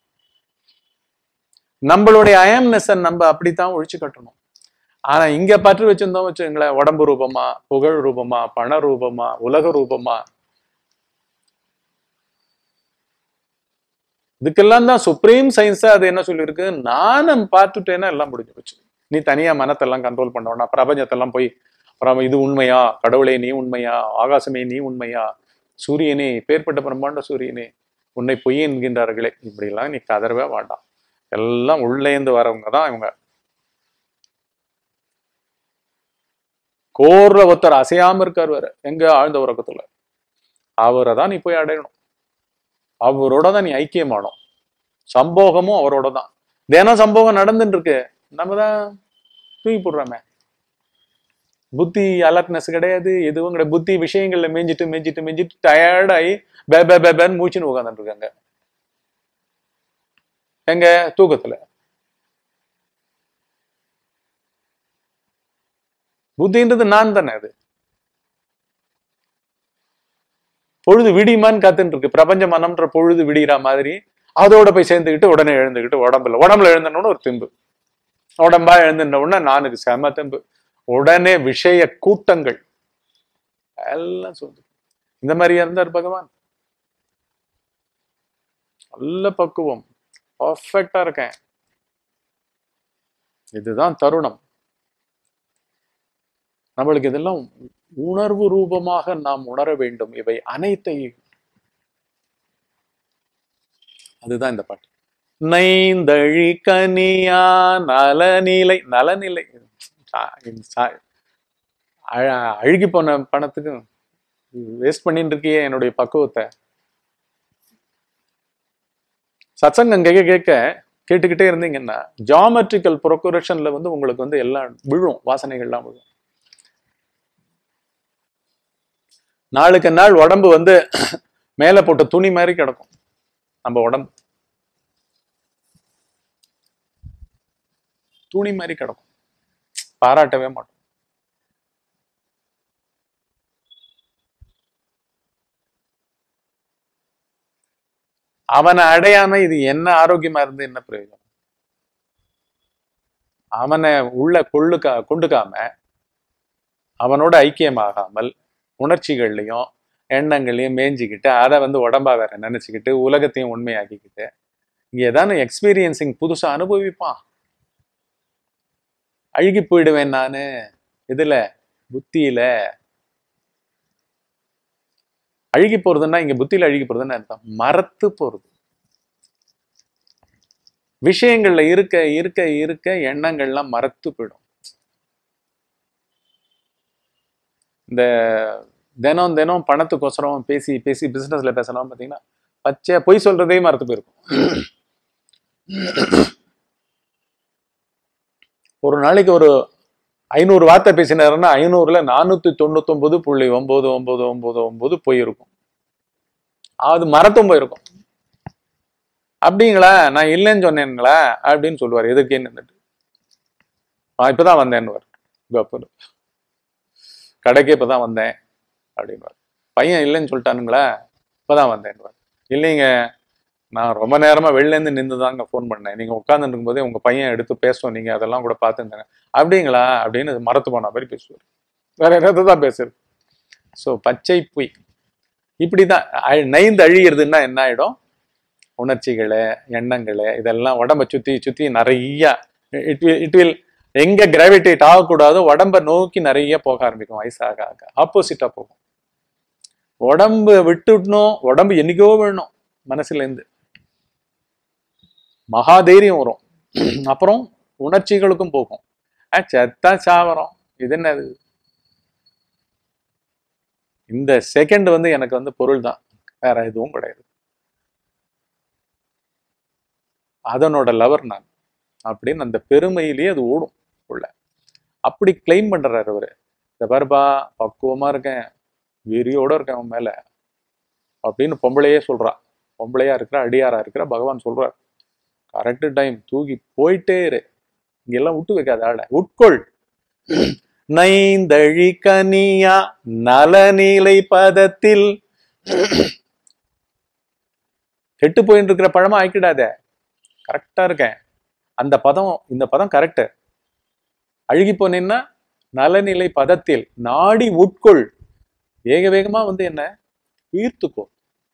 நம்மளுடைய அயம்னஸ் நம்ம அப்படித்தான் ஒழிச்சு கட்டணும் ஆனா இங்க பற்று வச்சிருந்தோம் வச்சுங்களேன் உடம்பு ரூபமா புகழ் ரூபமா பண ரூபமா உலக ரூபமா இதுக்கெல்லாம் தான் சுப்ரீம் சயின்ஸ் அது என்ன சொல்லியிருக்கு நானும் பார்த்துட்டேன்னா எல்லாம் முடிஞ்சு போச்சு நீ தனியா மனத்தெல்லாம் கண்ட்ரோல் பண்ண வேணாம் பிரபஞ்சத்தெல்லாம் போய் அப்புறம் இது உண்மையா கடவுளே நீ உண்மையா ஆகாசமே நீ உண்மையா சூரியனே பேர்பட்ட பிரம்மாண்ட சூரியனே உன்னை பொய் என்கின்றார்களே இப்படிலாம் நீ கதறவே வேண்டாம் எல்லாம் உள்ளேந்து வரவங்க தான் இவங்க கோர்ல ஒருத்தர் அசையாம இருக்கார் வேற எங்க ஆழ்ந்த உறக்கத்துல அவரை தான் நீ போய் அடையணும் அவரோட தான் நீ ஐக்கியமானோம் சம்போகமும் அவரோட தான் தினம் சம்போகம் நடந்துட்டு இருக்கு நம்ம தான் தூக்கி போடுறோமே புத்தி அலர்ட்னஸ் கிடையாது எதுவும் கிடையாது புத்தி விஷயங்கள்ல மேய்ஞ்சிட்டு மேய்ஞ்சிட்டு மேய்ஞ்சிட்டு டயர்டாகி பே பே பே பேன்னு மூச்சுன்னு உட்காந்துட்டு இருக்காங்க எங்க தூக்கத்துல புத்தின்றது நான் தானே அது பொழுது விடியுமான்னு காத்துட்டு இருக்கு பிரபஞ்ச மனம்ன்ற பொழுது விடிகிற மாதிரி அதோட போய் சேர்ந்துக்கிட்டு உடனே எழுந்துக்கிட்டு உடம்புல உடம்புல எழுந்தனோன்னு ஒரு திம்பு உடம்பா எழுந்துன உடனே நானுக்கு செம திம்பு உடனே விஷய கூட்டங்கள் எல்லாம் சொல்லு இந்த மாதிரியா இருந்தார் பகவான் நல்ல பக்குவம் பர்ஃபெக்டா இருக்கேன் இதுதான் தருணம் நம்மளுக்கு இதெல்லாம் உணர்வு ரூபமாக நாம் உணர வேண்டும் இவை அனைத்தையும் அதுதான் இந்த பாட்டு நைந்தழி கனியா நலநிலை நலநிலை சா- இந்த சா- அழ- அழுகி போன பணத்துக்கு வேஸ்ட் பண்ணிட்டு இருக்கியே என்னுடைய பக்குவத்தை சத்சங்கம் கேட்க கேட்க கேட்டுக்கிட்டே இருந்தீங்கன்னா ஜாமெட்ரிக்கல் ப்ரொக்குரேஷன்ல வந்து உங்களுக்கு வந்து எல்லாம் விழும் வாசனைகள்லாம் விழும் நாளுக்கு நாள் உடம்பு வந்து மேல போட்ட துணி மாதிரி கிடக்கும் நம்ம உடம்பு துணி மாதிரி கிடக்கும் பாராட்டவே மாட்டோம் அவனை அடையாம இது என்ன ஆரோக்கியமா இருந்து என்ன பிரயோஜனம் அவனை உள்ள கொள்ளுக்கா கொண்டுக்காம அவனோட ஐக்கியமாகாமல் உணர்ச்சிகள்லையும் எண்ணங்களையும் மேய்ஞ்சிக்கிட்டு அதை வந்து உடம்பா வேற நினைச்சுக்கிட்டு உலகத்தையும் உண்மையாக்கிக்கிட்டு இங்க ஏதானு எக்ஸ்பீரியன்சிங் புதுசா அனுபவிப்பான் அழுகி போயிடுவேன் நானு இதுல புத்தியில அழுகி போறதுன்னா இங்க புத்தியில அழுகி போறதுன்னு அர்த்தம் மறத்து போறது விஷயங்கள்ல இருக்க இருக்க இருக்க எண்ணங்கள்லாம் மறத்து போயிடும் இந்த தினம் தினம் பணத்துக்கோசரம் பேசி பேசி பிசினஸ்ல பேசலாம் பாத்தீங்கன்னா பச்சை பொய் சொல்றதே மறத்து போயிருக்கும் ஒரு நாளைக்கு ஒரு ஐநூறு வார்த்தை பேசினாருன்னா ஐநூறுல நானூத்தி தொண்ணூத்தி ஒன்பது புள்ளி ஒன்பது ஒன்பது ஒன்பது ஒன்பது போயிருக்கும் அது மறத்தும் போயிருக்கும் அப்படிங்களா நான் இல்லைன்னு சொன்னேங்களா அப்படின்னு சொல்லுவார் எதுக்கே நின்றுட்டு நான் இப்பதான் வந்தேன்னுவார் கப்பல் கடைக்கு இப்பதான் வந்தேன் அப்படின்வார் பையன் இல்லைன்னு சொல்லிட்டானுங்களா இப்பதான் வந்தேன்னுவார் இல்லைங்க நான் ரொம்ப நேரமா வெளில இருந்து நின்று தாங்க ஃபோன் பண்ணேன் நீங்க உட்கார்ந்து இருக்கும்போதே உங்க பையன் எடுத்து பேசுவோம் நீங்க அதெல்லாம் கூட பார்த்துருந்தேன் அப்படிங்களா அப்படின்னு மறத்து போன மாதிரி பேசுவார் வேற என்னத்தை தான் பேசுறது ஸோ பச்சை பொய் இப்படிதான் அழ்- நைந்து அழியிறதுன்னா என்ன ஆயிடும் உணர்ச்சிகளை எண்ணங்களை இதெல்லாம் உடம்ப சுத்தி சுத்தி நிறைய இட் வில் இட் வில் எங்க கிராவிடேட் ஆகக்கூடாதோ உடம்ப நோக்கி நிறைய போக ஆரம்பிக்கும் வயசாக ஆக ஆப்போசிட்டா போகும் உடம்பு விட்டுடணும் உடம்பு என்னைக்கோ வேணும் மனசுல இருந்து மகாதைரியம் வரும் அப்புறம் உணர்ச்சிகளுக்கும் போகும் அஹ் செத்தா சாவரம் இது என்னது இந்த செகண்ட் வந்து எனக்கு வந்து பொருள் தான் வேற எதுவும் கிடையாது அதனோட லவர் நான் அப்படின்னு அந்த பெருமையிலேயே அது ஓடும் உள்ள அப்படி கிளைம் பண்றாரு அவரு இந்த பாருப்பா பக்குவமா இருக்கேன் வெறியோட இருக்கேன் அவன் மேல அப்படின்னு பொம்பளையே சொல்றா பொம்பளையா இருக்கிற அடியாரா இருக்கிற பகவான் சொல்றார் கரெக்ட் டைம் தூக்கி போயிட்டே இரு இங்கெல்லாம் விட்டு வைக்காத ஆள உட்கொள் நைந்தழி கனியா நலநிலை பதத்தில் கெட்டு போயிட்டு இருக்கிற பழமா ஆக்கிடாத கரெக்டா இருக்கேன் அந்த பதம் இந்த பதம் கரெக்ட் அழுகி போனேன்னா நலநிலை பதத்தில் நாடி உட்கொள் வேக வேகமா வந்து என்ன ஈர்த்துக்கோ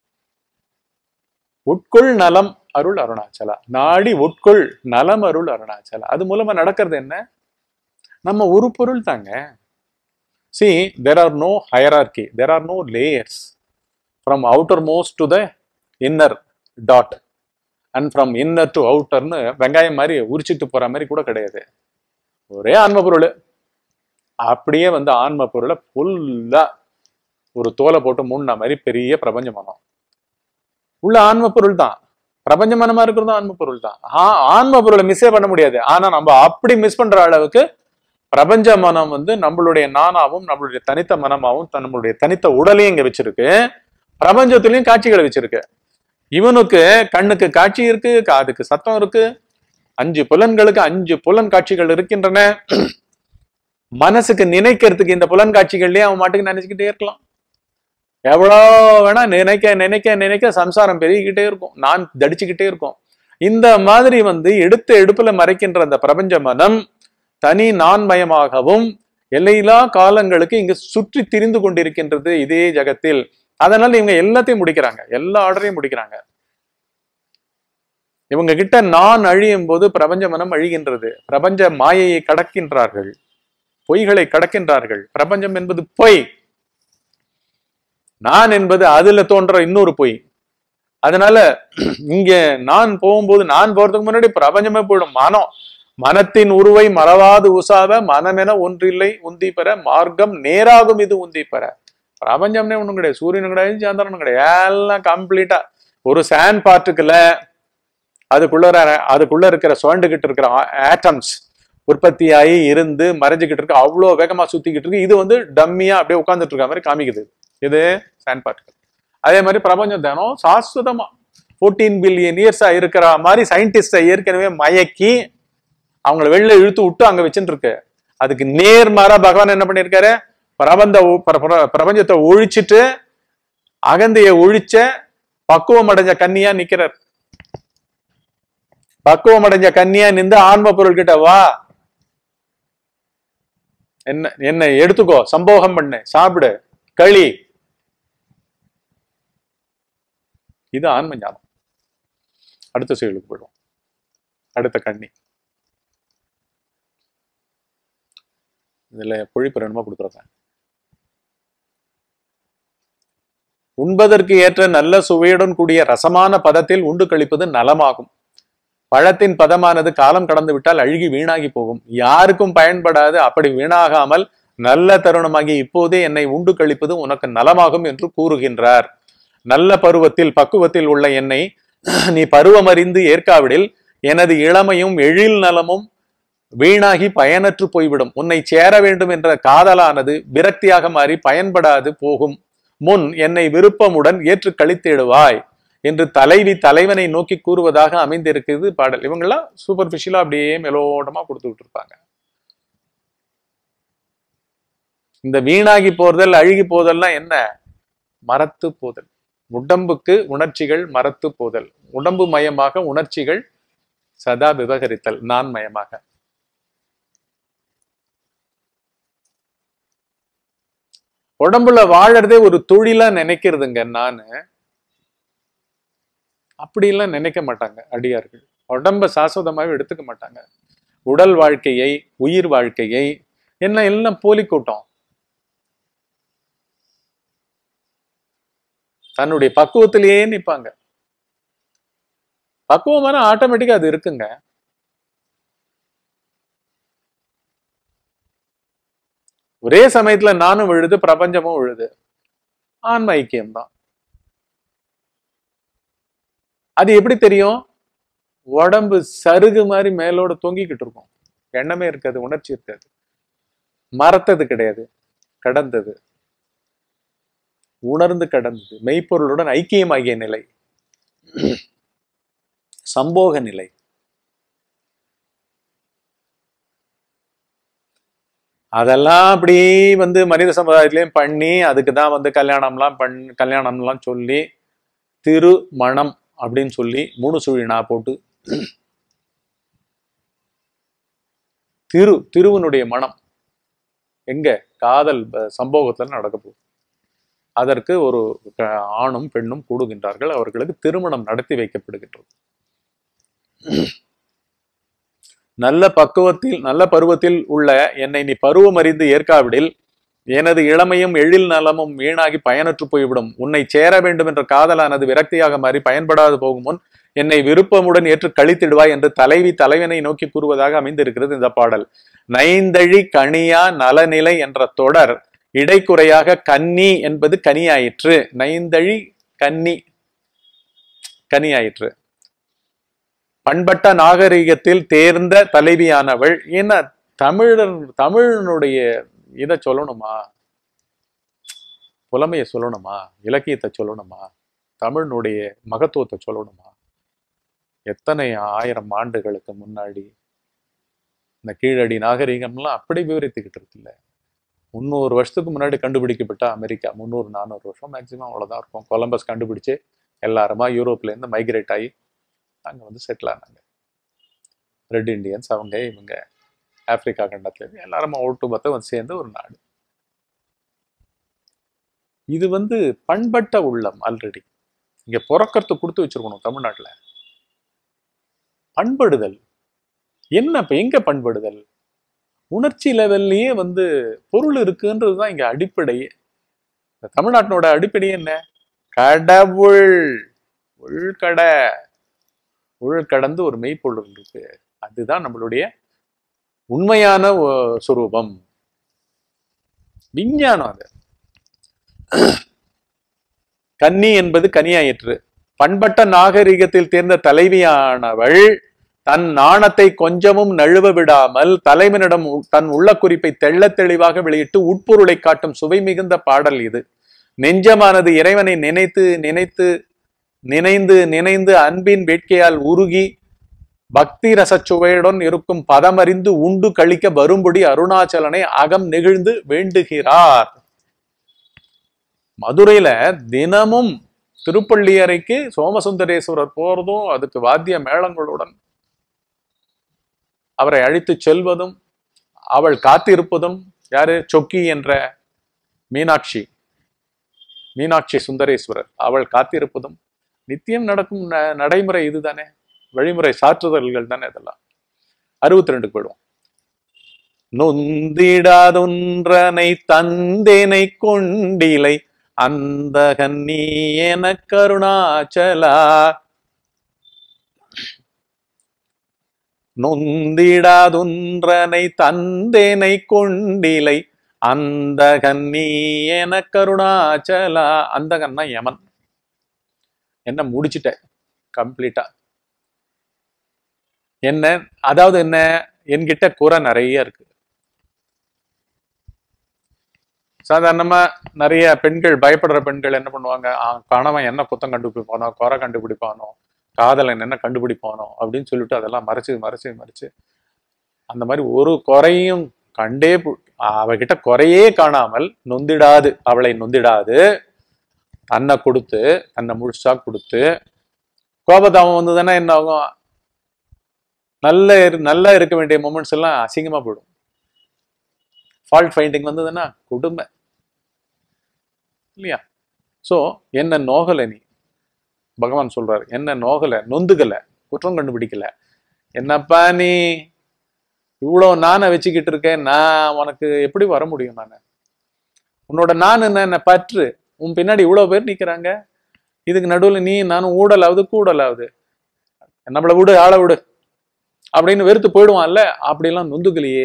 உட்கொள் நலம் அருள் அருணாச்சலா நாடி உட்கொள் நலம் அருள் அருணாச்சலா அது மூலமா நடக்கிறது என்ன நம்ம ஒரு பொருள் தாங்க see there are no hierarchy there are no layers from outermost to the inner dot and from inner to அவுட்டர்னு வெங்காயம் மாதிரி உரிச்சிட்டு போற மாதிரி கூட கிடையாது ஒரே ஆன்ம பொருள் அப்படியே வந்து ஆன்ம பொருளை ஃபுல்லா ஒரு தோலை போட்டு மூடின மாதிரி பெரிய பிரபஞ்ச மனம் உள்ள ஆன்ம பொருள் தான் பிரபஞ்ச மனமா இருக்கிறதும் ஆன்ம பொருள் தான் ஆ- ஆன்ம பொருளை மிஸ்ஸே பண்ண முடியாது ஆனா நம்ம அப்படி மிஸ் பண்ற அளவுக்கு பிரபஞ்ச மனம் வந்து நம்மளுடைய நானாவும் நம்மளுடைய தனித்த மனமாவும் தன் நம்மளுடைய தனித்த உடலையும் இங்க வச்சிருக்கு பிரபஞ்சத்திலையும் காட்சிகளை வச்சிருக்கு இவனுக்கு கண்ணுக்கு காட்சி இருக்கு காதுக்கு சத்தம் இருக்கு அஞ்சு புலன்களுக்கு அஞ்சு புலன் காட்சிகள் இருக்கின்றன மனசுக்கு நினைக்கிறதுக்கு இந்த புலன் காட்சிகள்லயே அவன் மாட்டுக்கு நினைச்சுக்கிட்டே இருக்கலாம் எவ்வளோ வேணா நினைக்க நினைக்க நினைக்க சம்சாரம் பெருகிக்கிட்டே இருக்கும் நான் தடிச்சுக்கிட்டே இருக்கும் இந்த மாதிரி வந்து எடுத்த எடுப்புல மறைக்கின்ற அந்த பிரபஞ்ச மனம் தனி நான்மயமாகவும் எல்லையில்லா காலங்களுக்கு இங்க சுற்றி திரிந்து கொண்டிருக்கின்றது இதே ஜகத்தில் அதனால இவங்க எல்லாத்தையும் முடிக்கிறாங்க எல்லா ஆர்டரையும் முடிக்கிறாங்க இவங்க கிட்ட நான் அழியும் போது பிரபஞ்ச மனம் அழிகின்றது பிரபஞ்ச மாயையை கடக்கின்றார்கள் பொய்களை கடக்கின்றார்கள் பிரபஞ்சம் என்பது பொய் நான் என்பது அதுல தோன்ற இன்னொரு பொய் அதனால இங்க நான் போகும்போது நான் போறதுக்கு முன்னாடி பிரபஞ்சமே போயிடும் மனம் மனத்தின் உருவை மறவாது உசாவ மனமென ஒன்றில்லை உந்தி பெற மார்க்கம் நேராகும் இது உந்தி பெற பிரபஞ்சம்னே ஒண்ணும் கிடையாது சூரியனும் கிடையாது சந்திரனும் கிடையாது எல்லாம் கம்ப்ளீட்டா ஒரு சாண்ட் பார்ட்டுக்குள்ள அதுக்குள்ள ர- அதுக்குள்ள இருக்கிற சுழண்டுகிட்டு இருக்கிற ஆட்டம்ஸ் உற்பத்தியாகி இருந்து மறைஞ்சுக்கிட்டு இருக்கு அவ்வளோ வேகமா சுத்திக்கிட்டு இருக்கு இது வந்து டம்மியா அப்படியே உட்கார்ந்துட்டு இருக்க மாதிரி காமிக்குது இது சாண்ட் பார்ட்டிகல் அதே மாதிரி பிரபஞ்சம் தினம் சாஸ்வதமா ஃபோர்டீன் பில்லியன் இயர்ஸா இருக்கிற மாதிரி சயின்டிஸ்டை ஏற்கனவே மயக்கி அவங்கள வெளில இழுத்து விட்டு அங்க வச்சுட்டு இருக்கு அதுக்கு நேர்மாறா பகவான் என்ன பண்ணியிருக்காரு பிரபந்த ஒ- பிர- பிர- பிரபஞ்சத்தை ஒழிச்சிட்டு அகந்தைய ஒழிச்ச பக்குவம் அடைஞ்ச கன்னியா நிக்கிறார் பக்குவம் அடைஞ்ச கன்னியா நின்று ஆன்ம பொருள் கிட்ட வா என்ன என்ன எடுத்துக்கோ சம்போகம் பண்ணு சாப்பிடு களி இது ஆன்ம ஞானம் அடுத்த செயலுக்கு போயிடும் அடுத்த கண்ணி இதுல பொழிப்பு ரெண்டுமா கொடுத்துருக்கேன் உண்பதற்கு ஏற்ற நல்ல சுவையுடன் கூடிய ரசமான பதத்தில் உண்டு கழிப்பது நலமாகும் பழத்தின் பதமானது காலம் கடந்து விட்டால் அழுகி வீணாகி போகும் யாருக்கும் பயன்படாது அப்படி வீணாகாமல் நல்ல தருணமாகி இப்போதே என்னை உண்டு கழிப்பது உனக்கு நலமாகும் என்று கூறுகின்றார் நல்ல பருவத்தில் பக்குவத்தில் உள்ள என்னை நீ பருவமறிந்து ஏற்காவிடில் எனது இளமையும் எழில் நலமும் வீணாகி பயனற்று போய்விடும் உன்னை சேர வேண்டும் என்ற காதலானது விரக்தியாக மாறி பயன்படாது போகும் முன் என்னை விருப்பமுடன் ஏற்று கழித்திடுவாய் என்று தலைவி தலைவனை நோக்கி கூறுவதாக அமைந்திருக்குது பாடல் இவங்கெல்லாம் சூப்பர்ஃபிஷியலா அப்படியே மெலோடமா கொடுத்துக்கிட்டு இருப்பாங்க இந்த வீணாகி போதல் அழுகி போதல்லாம் என்ன மரத்து போதல் உடம்புக்கு உணர்ச்சிகள் மரத்து போதல் உடம்பு மயமாக உணர்ச்சிகள் சதா விவகரித்தல் நான் மயமாக உடம்புல வாழறதே ஒரு தொழிலா நினைக்கிறதுங்க நானு அப்படிலாம் நினைக்க மாட்டாங்க அடியார்கள் உடம்ப சாஸ்வதமாகவே எடுத்துக்க மாட்டாங்க உடல் வாழ்க்கையை உயிர் வாழ்க்கையை என்ன எல்லாம் போலி கூட்டம் தன்னுடைய பக்குவத்திலேயே நிப்பாங்க பக்குவமான ஆட்டோமேட்டிக்கா அது இருக்குங்க ஒரே சமயத்துல நானும் விழுது பிரபஞ்சமும் விழுது ஆன்ம ஐக்கியம் தான் அது எப்படி தெரியும் உடம்பு சருகு மாதிரி மேலோட தொங்கிக்கிட்டு இருக்கும் எண்ணமே இருக்காது உணர்ச்சி இருக்காது மறத்தது கிடையாது கடந்தது உணர்ந்து கடந்தது மெய்ப்பொருளுடன் ஐக்கியமாகிய நிலை சம்போக நிலை அதெல்லாம் அப்படி வந்து மனித சமுதாயத்திலையும் பண்ணி அதுக்கு தான் வந்து கல்யாணம்லாம் பண் கல்யாணம்லாம் சொல்லி திருமணம் அப்படின்னு சொல்லி மூணு சுழி நான் போட்டு திரு திருவனுடைய மனம் எங்க காதல் ப- சம்போகத்துல நடக்க போகுது அதற்கு ஒரு க- ஆணும் பெண்ணும் கூடுகின்றார்கள் அவர்களுக்கு திருமணம் நடத்தி வைக்கப்படுகின்றது நல்ல பக்குவத்தில் நல்ல பருவத்தில் உள்ள என்னை நீ பருவம் அறிந்து ஏற்காவிடில் எனது இளமையும் எழில் நலமும் வீணாகி பயனற்று போய்விடும் உன்னை சேர வேண்டும் என்ற காதலானது விரக்தியாக மாறி பயன்படாது போகும் முன் என்னை விருப்பமுடன் ஏற்று கழித்திடுவாய் என்று தலைவி தலைவனை நோக்கி கூறுவதாக அமைந்திருக்கிறது இந்த பாடல் நைந்தழி கனியா நலநிலை என்ற தொடர் இடைக்குறையாக கன்னி என்பது கனியாயிற்று நைந்தழி கன்னி கனியாயிற்று பண்பட்ட நாகரிகத்தில் தேர்ந்த தலைவியானவள் ஏன்னா தமிழர் தமிழனுடைய இதை சொல்லணுமா புலமையை சொல்லணுமா இலக்கியத்தை சொல்லணுமா தமிழனுடைய மகத்துவத்தை சொல்லணுமா எத்தனை ஆயிரம் ஆண்டுகளுக்கு முன்னாடி இந்த கீழடி நாகரிகம்லாம் அப்படி விவரித்துக்கிட்டு இருக்குல்ல முந்நூறு வருஷத்துக்கு முன்னாடி கண்டுபிடிக்கப்பட்ட அமெரிக்கா முந்நூறு நானூறு வருஷம் மேக்சிமம் அவ்வளோதான் இருக்கும் கொலம்பஸ் கண்டுபிடிச்சு எல்லாருமா யூரோப்லேருந்து மைக்ரேட் ஆகி அங்கே வந்து செட்டில் ஆனாங்க ரெட் இண்டியன்ஸ் அவங்க இவங்க ஆப்பிரிக்கா கண்டத்துலேருந்து எல்லாருமா ஒட்டுமொத்தம் வந்து சேர்ந்த ஒரு நாடு இது வந்து பண்பட்ட உள்ளம் ஆல்ரெடி இங்க பிறக்கறத கொடுத்து வச்சிருக்கணும் தமிழ்நாட்டுல பண்படுதல் என்ன இப்ப எங்க பண்படுதல் உணர்ச்சி லெவல்லயே வந்து பொருள் இருக்குன்றது தான் இங்க அடிப்படையே இந்த தமிழ்நாட்டினோட அடிப்படை என்ன கடவுள் உள்கடை உள்கடந்து ஒரு மெய்ப்பொருள் இருக்கு அதுதான் நம்மளுடைய உண்மையான ஒ- சுரூபம் விஞ்ஞானம் அது கன்னி என்பது கனியாயிற்று பண்பட்ட நாகரிகத்தில் தேர்ந்த தலைவியானவள் தன் நாணத்தை கொஞ்சமும் நழுவ விடாமல் தலைவனிடம் உ- தன் உள்ள குறிப்பை தெள்ளத் தெளிவாக வெளியிட்டு உட்பொருளை காட்டும் சுவை மிகுந்த பாடல் இது நெஞ்சமானது இறைவனை நினைத்து நினைத்து நினைந்து நினைந்து அன்பின் வேட்கையால் உருகி பக்தி ரசச்சுவையுடன் இருக்கும் பதமறிந்து உண்டு கழிக்க வரும்படி அருணாச்சலனை அகம் நெகிழ்ந்து வேண்டுகிறார் மதுரையில தினமும் திருப்பள்ளி அறைக்கு சோமசுந்தரேஸ்வரர் போறதும் அதுக்கு வாத்திய மேளங்களுடன் அவரை அழைத்து செல்வதும் அவள் காத்திருப்பதும் யாரு சொக்கி என்ற மீனாட்சி மீனாட்சி சுந்தரேஸ்வரர் அவள் காத்திருப்பதும் நித்தியம் நடக்கும் ந- நடைமுறை இதுதானே வழிமுறை சாற்றுதல்கள் தானே இதெல்லாம் அறுபத்தி ரெண்டுக்கு போயிடுவோம் நொந்திடாதொன்றனை தந்தேனை கொண்டிலை அந்த கண்ணி என கருணாச்சலா நொந்திடாதொன்றனை தந்தேனை கொண்டிலை அந்த கண்ணி என கருணாச்சலா அந்த கண்ணா யமன் என்ன முடிச்சிட்ட கம்ப்ளீட்டா என்ன அதாவது என்ன என்கிட்ட குறை நிறைய இருக்கு சாதாரணமா நிறைய பெண்கள் பயப்படுற பெண்கள் என்ன பண்ணுவாங்க "ஆ, கணவன் என்ன குத்தம் கண்டுபிடிப்பானோ குறை கண்டுபிடிப்பானோ காதலன் என்ன கண்டுபிடிப்பானோ அப்படின்னு சொல்லிட்டு அதெல்லாம் மறைச்சு மறைச்சு மறைச்சு அந்த மாதிரி ஒரு குறையும் கண்டே பு- அவகிட்ட குறையே காணாமல் நொந்திடாது அவளை நொந்திடாது தன்னை கொடுத்து தன்னை முழுசா கொடுத்து கோபதாபம் வந்ததுன்னா என்ன ஆகும் நல்ல இரு- நல்லா இருக்க வேண்டிய மூமெண்ட்ஸ் எல்லாம் அசிங்கமா போயிடும் ஃபால்ட் ஃபைண்டிங் வந்ததுன்னா கொடுமை இல்லையா சோ என்ன நோகலை நீ பகவான் சொல்றாரு என்ன நோகலை நொந்துக்கல குற்றம் கண்டுபிடிக்கல என்னப்பா நீ இவ்வளோ நானை வச்சுக்கிட்டு இருக்கேன் நான் உனக்கு எப்படி வர முடியும் நான் உன்னோட நான் என்ன என்ன பற்று உன் பின்னாடி இவ்வளோ பேர் நிக்கிறாங்க இதுக்கு நடுவில் நீ நானும் ஊடலாவது கூடலாவது நம்மளை விடு ஆளை விடு அப்படின்னு வெறுத்து போயிடுவான்ல அப்படிலாம் நொந்துக்கலையே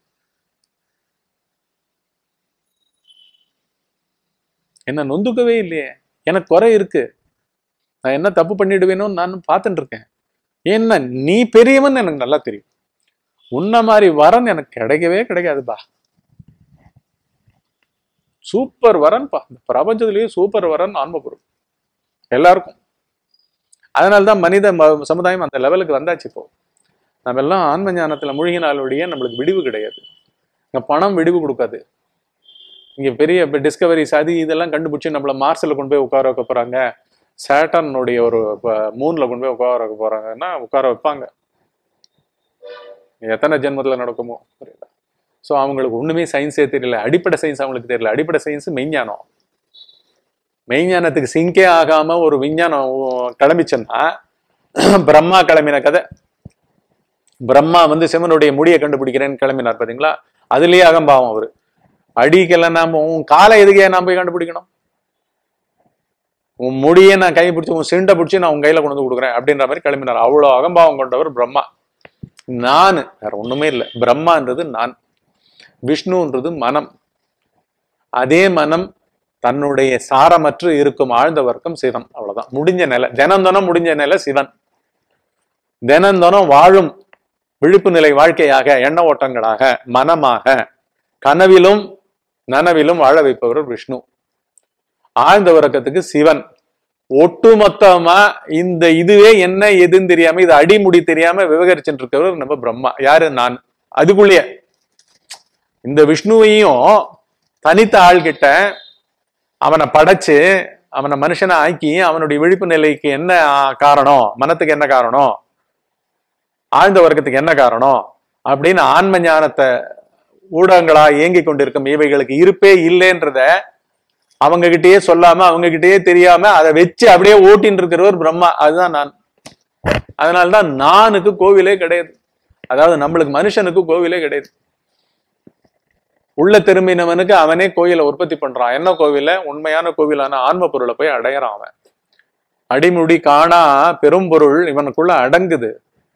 என்ன நொந்துக்கவே இல்லையே எனக்கு குறை இருக்கு நான் என்ன தப்பு பண்ணிடுவேனோ நான் பார்த்துட்டு இருக்கேன் என்ன நீ பெரியவன் எனக்கு நல்லா தெரியும் உன்ன மாதிரி வரன் எனக்கு கிடைக்கவே கிடைக்காதுப்பா சூப்பர் வரன்பா இந்த பிரபஞ்சத்திலேயே சூப்பர் வரன் ஆன்ம பொருள் எல்லாருக்கும் அதனால்தான் மனித ம- சமுதாயம் அந்த லெவலுக்கு வந்தாச்சு இப்போ நம்ம எல்லாம் ஆன்ம ஞானத்துல மூழ்கினாலுடைய நம்மளுக்கு விடிவு கிடையாது இங்க பணம் விடிவு கொடுக்காது இங்க பெரிய டிஸ்கவரிஸ் அது இதெல்லாம் கண்டுபிடிச்சு நம்மள மார்ஸ்ல கொண்டு போய் உட்கார வைக்க போறாங்க சேட்டனுடைய ஒரு மூன்ல கொண்டு போய் உட்கார வைக்க போறாங்கன்னா உட்கார வைப்பாங்க எத்தனை ஜென்மத்துல நடக்குமோ புரியல ஸோ அவங்களுக்கு ஒண்ணுமே சயின்ஸே தெரியல அடிப்படை சயின்ஸ் அவங்களுக்கு தெரியல அடிப்படை சயின்ஸ் மெய்ஞானம் மெய்ஞானத்துக்கு சிங்கே ஆகாம ஒரு விஞ்ஞானம் கிளம்பிச்சுன்னா பிரம்மா கிளம்பின கதை பிரம்மா வந்து சிவனுடைய முடியை கண்டுபிடிக்கிறேன்னு கிளம்பினார் பாத்தீங்களா அதுலயே அகம்பாவம் அவரு அடிக்கல நாம உன் காலை எதுக்கே நான் போய் கண்டுபிடிக்கணும் உன் முடியை நான் கை பிடிச்சி உன் சிண்டை பிடிச்சி நான் உன் கையில கொண்டு வந்து கொடுக்குறேன் அப்படின்ற மாதிரி கிளம்பினார் அவ்வளவு அகம்பாவம் கொண்டவர் பிரம்மா நான் வேற ஒண்ணுமே இல்லை பிரம்மான்றது நான் விஷ்ணுன்றது மனம் அதே மனம் தன்னுடைய சாரமற்று இருக்கும் ஆழ்ந்த வர்க்கம் சிவன் அவ்வளவுதான் முடிஞ்ச நிலை தினந்தனம் முடிஞ்ச நிலை சிவன் தினந்தனம் வாழும் விழிப்பு நிலை வாழ்க்கையாக எண்ண ஓட்டங்களாக மனமாக கனவிலும் நனவிலும் வாழ வைப்பவர் விஷ்ணு ஆழ்ந்த உறக்கத்துக்கு சிவன் ஒட்டுமொத்தமா இந்த இதுவே என்ன எதுன்னு தெரியாம இது அடிமுடி தெரியாம விவகரிச்சுட்டு இருக்கவர் நம்ம பிரம்மா யாரு நான் அதுக்குள்ளேயே இந்த விஷ்ணுவையும் தனித்த ஆள்கிட்ட அவனை படைச்சு அவனை மனுஷனை ஆக்கி அவனுடைய விழிப்பு நிலைக்கு என்ன ஆ, காரணம் மனத்துக்கு என்ன காரணம் ஆழ்ந்த வர்க்கத்துக்கு என்ன காரணம் அப்படின்னு ஆன்ம ஞானத்தை ஊடகங்களா இயங்கி கொண்டிருக்கும் இவைகளுக்கு இருப்பே இல்லைன்றத அவங்க கிட்டயே சொல்லாம அவங்க கிட்டயே தெரியாம அதை வச்சு அப்படியே ஓட்டின்னு இருக்கிறவர் பிரம்மா அதுதான் நான் அதனால்தான் நானுக்கு கோவிலே கிடையாது அதாவது நம்மளுக்கு மனுஷனுக்கு கோவிலே கிடையாது உள்ள திரும்பினவனுக்கு அவனே கோயிலை உற்பத்தி பண்றான் என்ன கோவில உண்மையான கோவிலான ஆன்ம பொருளை போய் அடையறான் அவன் அடிமுடி காணா பெரும்பொருள் இவனுக்குள்ள அடங்குது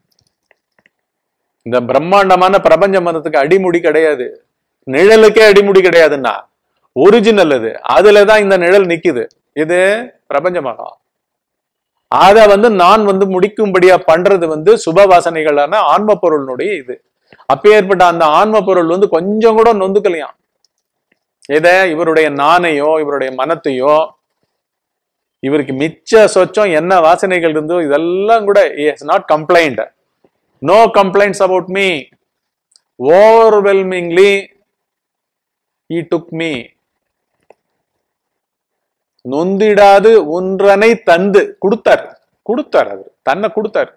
இந்த பிரம்மாண்டமான பிரபஞ்ச மதத்துக்கு அடிமுடி கிடையாது நிழலுக்கே அடிமுடி கிடையாதுன்னா ஒரிஜினல் அது அதுலதான் இந்த நிழல் நிக்குது இது பிரபஞ்ச மகா அத வந்து நான் வந்து முடிக்கும்படியா பண்றது வந்து சுப வாசனைகளான ஆன்ம பொருளினுடைய இது அப்பேற்பட்ட அந்த ஆன்ம பொருள் வந்து கொஞ்சம் கூட நொந்துக்கலையாம் எதை இவருடைய நானையோ இவருடைய மனத்தையோ இவருக்கு மிச்ச சொச்சம் என்ன வாசனைகள் இருந்தோ இதெல்லாம் கூட is not complaint no complaints about me overwhelmingly he took me நொந்திடாது ஒன்றனை தந்து கொடுத்தார் கொடுத்தார் அவர் தன்னை கொடுத்தார்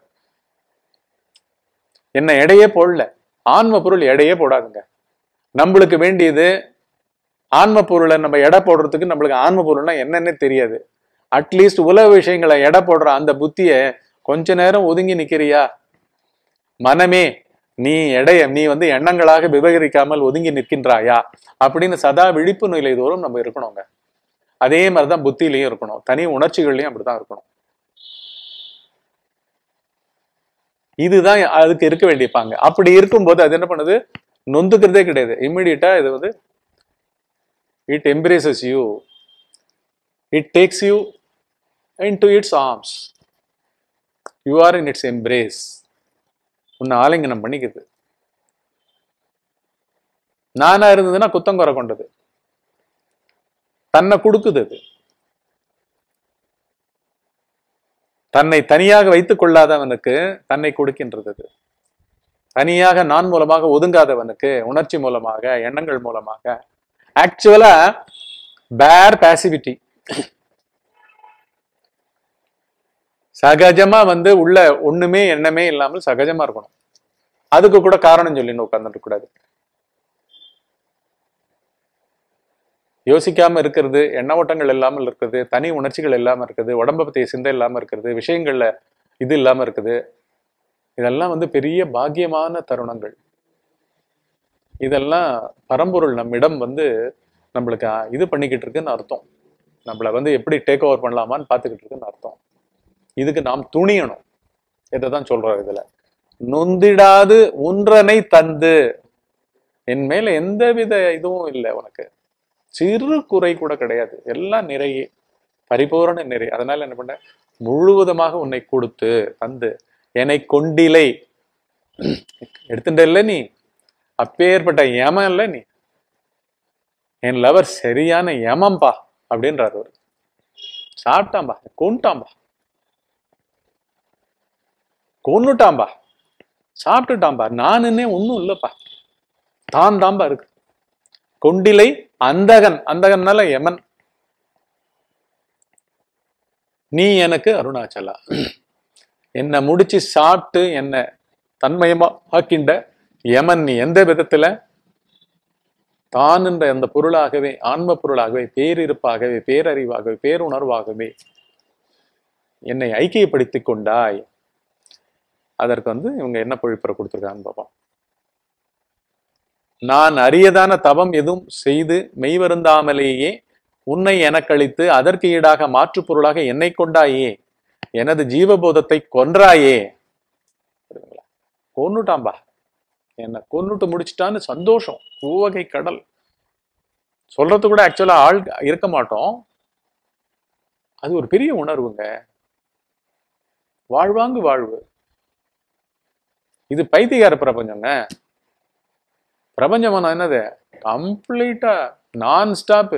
என்ன எடையே போடல ஆன்ம பொருள் எடையே போடாதுங்க நம்மளுக்கு வேண்டியது ஆன்ம பொருளை நம்ம எடை போடுறதுக்கு நம்மளுக்கு ஆன்ம பொருள்னா என்னன்னே தெரியாது அட்லீஸ்ட் உலக விஷயங்களை எடை போடுற அந்த புத்திய கொஞ்ச நேரம் ஒதுங்கி நிக்கிறியா மனமே நீ எடைய நீ வந்து எண்ணங்களாக விவகரிக்காமல் ஒதுங்கி நிற்கின்றாயா அப்படின்னு சதா விழிப்பு நிலை தோறும் நம்ம இருக்கணுங்க அதே மாதிரிதான் புத்தியிலையும் இருக்கணும் தனி உணர்ச்சிகள்லையும் அப்படிதான் இருக்கணும் இதுதான் அதுக்கு இருக்க வேண்டிய பாங்க அப்படி இருக்கும்போது அது என்ன பண்ணுது நொந்துக்கிறதே கிடையாது இம்மிடியட்டா இது வந்து it embraces you it takes you into its arms you are in its embrace உன்னை ஆலிங்கனம் பண்ணிக்குது நானா இருந்ததுன்னா குத்தங்குறை கொண்டது தன்னை கொடுக்குது அது தன்னை தனியாக வைத்துக் கொள்ளாதவனுக்கு தன்னை கொடுக்கின்றது அது தனியாக நான் மூலமாக ஒதுங்காதவனுக்கு உணர்ச்சி மூலமாக எண்ணங்கள் மூலமாக ஆக்சுவலா பேர் பாசிவிட்டி சகஜமா வந்து உள்ள ஒண்ணுமே எண்ணமே இல்லாமல் சகஜமா இருக்கணும் அதுக்கு கூட காரணம் சொல்லின்னு உட்கார்ந்துட்டு கூடாது யோசிக்காம இருக்கிறது எண்ண ஓட்டங்கள் இல்லாமல் இருக்கிறது தனி உணர்ச்சிகள் இல்லாம இருக்குது உடம்ப பத்திய சிந்தை இல்லாம இருக்கிறது விஷயங்கள்ல இது இல்லாம இருக்குது இதெல்லாம் வந்து பெரிய பாக்கியமான தருணங்கள் இதெல்லாம் பரம்பொருள் நம்மிடம் வந்து நம்மளுக்கு அஹ், இது பண்ணிக்கிட்டு இருக்குன்னு அர்த்தம் நம்மளை வந்து எப்படி டேக் ஓவர் பண்ணலாமான்னு பார்த்துக்கிட்டு இருக்குன்னு அர்த்தம் இதுக்கு நாம் துணியணும் இதை தான் சொல்றாரு இதுல நொந்திடாது உன்றனை தந்து என் மேல எந்தவித இதுவும் இல்லை உனக்கு சிறு குறை கூட கிடையாது எல்லாம் நிறைய பரிபூரண நிறை அதனால என்ன பண்ண முழுவதுமாக உன்னை கொடுத்து தந்து என்னை கொண்டிலை எடுத்துட்டல்ல நீ அப்பேற்பட்ட யமம் இல்ல நீ என் லவர் சரியான யமம்பா அப்படின்றாரு அவரு சாப்பிட்டாம்பா கொண்டுட்டாம்பா கொன்னுட்டாம்பா சாப்பிட்டுட்டாம்பா நானுன்னே ஒன்றும் இல்லப்பா தான் தாம்பா இருக்கு கொண்டிலை அந்தகன் அந்தகன்னால யமன் நீ எனக்கு அருணாச்சலா என்னை முடிச்சு சாப்பிட்டு என்னை தன்மயமா ஆக்கின்ற யமன் நீ எந்த விதத்துல தான் என்ற அந்த பொருளாகவே ஆன்ம பொருளாகவே பேரிருப்பாகவே பேரறிவாகவே பேருணர்வாகவே என்னை ஐக்கியப்படுத்திக் கொண்டாய் அதற்கு வந்து இவங்க என்ன பொழிப்புரை கொடுத்துருக்காங்கன்னு பார்ப்போம் நான் அரியதான தவம் எதுவும் செய்து மெய்வருந்தாமலேயே உன்னை எனக்களித்து அதற்கு ஈடாக மாற்றுப் பொருளாக என்னை கொண்டாயே எனது ஜீவபோதத்தை கொன்றாயே புரியுதுங்களா? கொன்னுட்டாம்பா என்னை கொன்னுட்டு முடிச்சிட்டான்னு சந்தோஷம் பூவகை கடல் சொல்றது கூட ஆக்சுவலா ஆள் இருக்க மாட்டோம் அது ஒரு பெரிய உணர்வுங்க வாழ்வாங்கு வாழ்வு இது பைத்தியகார பிரபஞ்சங்க பிரபஞ்சம் என்னது கம்ப்ளீட்டா நான் ஸ்டாப்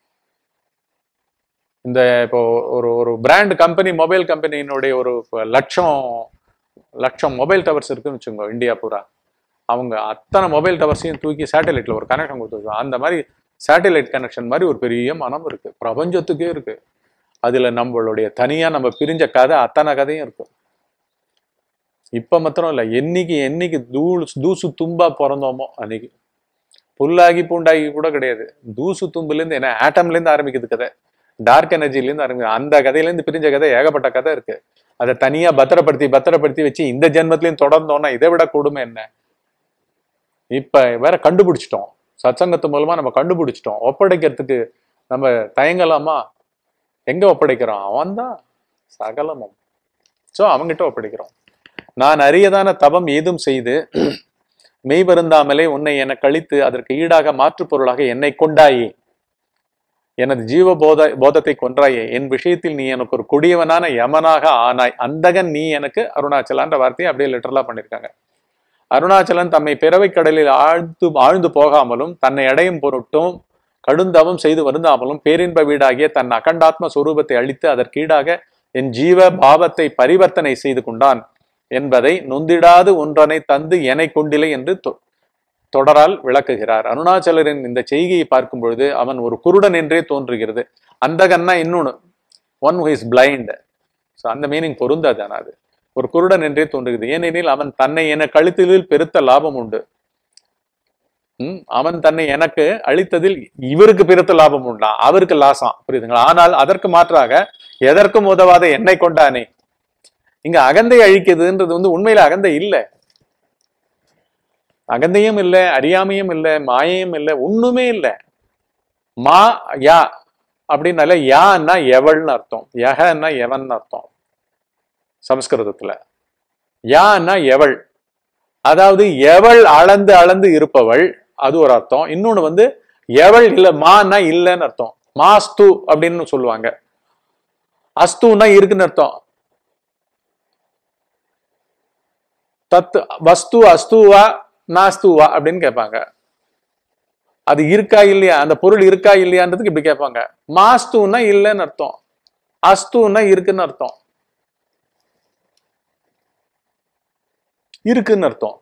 இந்த இப்போ ஒரு ஒரு பிராண்ட் கம்பெனி மொபைல் கம்பெனியினுடைய ஒரு லட்சம் லட்சம் மொபைல் டவர்ஸ் இருக்குன்னு வச்சுக்கோங்க இந்தியா பூரா அவங்க அத்தனை மொபைல் டவர்ஸையும் தூக்கி சேட்டலைட்ல ஒரு கனெக்ஷன் கொடுத்துருக்கோம் அந்த மாதிரி சேட்டலைட் கனெக்ஷன் மாதிரி ஒரு பெரிய மனம் இருக்கு பிரபஞ்சத்துக்கே இருக்கு அதுல நம்மளுடைய தனியா நம்ம பிரிஞ்ச கதை அத்தனை கதையும் இருக்கு இப்ப மாத்திரம் இல்ல என்னைக்கு என்னைக்கு தூள் தூசு தும்பா பிறந்தோமோ அன்னைக்கு புல்லாகி பூண்டாகி கூட கிடையாது தூசு தும்புல இருந்து என்ன ஆட்டம்ல இருந்து ஆரம்பிக்குது கதை டார்க் எனர்ஜில இருந்து ஆரம்பிக்குது அந்த கதையில இருந்து பிரிஞ்ச கதை ஏகப்பட்ட கதை இருக்கு அதை தனியா பத்திரப்படுத்தி பத்திரப்படுத்தி வச்சு இந்த ஜென்மத்திலையும் தொடர்ந்தோம்னா இதை விட கொடுமை என்ன இப்ப வேற கண்டுபிடிச்சிட்டோம் சத்சங்கத்து மூலமா நம்ம கண்டுபிடிச்சிட்டோம் ஒப்படைக்கிறதுக்கு நம்ம தயங்கலாமா எங்க ஒப்படைக்கிறோம் அவன் தான் சகலமும் சோ அவங்கிட்ட ஒப்படைக்கிறோம் நான் அரியதான தவம் ஏதும் செய்து மெய் வருந்தாமலே உன்னை என கழித்து அதற்கு ஈடாக மாற்றுப் பொருளாக என்னை கொண்டாயே எனது ஜீவ போத போதத்தை கொன்றாயே என் விஷயத்தில் நீ எனக்கு ஒரு கொடியவனான யமனாக ஆனாய் அந்தகன் நீ எனக்கு அருணாச்சலான்ற வார்த்தையை அப்படியே லிட்டரலா பண்ணியிருக்காங்க அருணாச்சலன் தம்மை பிறவை கடலில் ஆழ்ந்து ஆழ்ந்து போகாமலும் தன்னை அடையும் பொருட்டும் கடுந்தவம் செய்து வருந்தாமலும் பேரின்ப வீடாகிய தன் அகண்டாத்ம சொரூபத்தை அழித்து அதற்கீடாக என் ஜீவ பாவத்தை பரிவர்த்தனை செய்து கொண்டான் என்பதை நொந்திடாது ஒன்றனை தந்து எனை கொண்டிலை என்று தொ- தொடரால் விளக்குகிறார் அருணாச்சலரின் இந்த செய்கையை பார்க்கும் பொழுது அவன் ஒரு குருடன் என்றே தோன்றுகிறது அந்தகன்னா இன்னொன்னு one who is blind so அந்த மீனிங் பொருந்தாது ஆனால் அது ஒரு குருடன் என்றே தோன்றுகிறது ஏனெனில் அவன் தன்னை என கழுத்தில் பெருத்த லாபம் உண்டு ம், அவன் தன்னை எனக்கு அளித்ததில் இவருக்கு பெருத்த லாபம் உண்டா அவருக்கு லாசம் புரியுதுங்களா ஆனால் அதற்கு மாற்றாக எதற்கும் உதவாத என்னை கொண்டானே இங்க அகந்தை அழிக்குதுன்றது வந்து உண்மையில அகந்தை இல்லை அகந்தையும் இல்லை அறியாமையும் இல்லை மாயையும் இல்லை ஒண்ணுமே இல்லை மா யா அப்படின்னால யான்னா எவள்னு அர்த்தம் யகன்னா எவன் அர்த்தம் சமஸ்கிருதத்துல யான்னா எவள் அதாவது எவள் அளந்து அளந்து இருப்பவள் அது ஒரு அர்த்தம் இன்னொன்னு வந்து எவள் இல்ல மான்னா இல்லைன்னு அர்த்தம் மாஸ்து அப்படின்னு சொல்லுவாங்க அஸ்துன்னா இருக்குன்னு அர்த்தம் தத்து வஸ்து அஸ்துவா நாஸ்துவா அப்படின்னு கேட்பாங்க அது இருக்கா இல்லையா அந்த பொருள் இருக்கா இல்லையான்றதுக்கு இப்படி கேட்பாங்க மாஸ்துன்னா இல்லைன்னு அர்த்தம் அஸ்துன்னா இருக்குன்னு அர்த்தம் இருக்குன்னு அர்த்தம்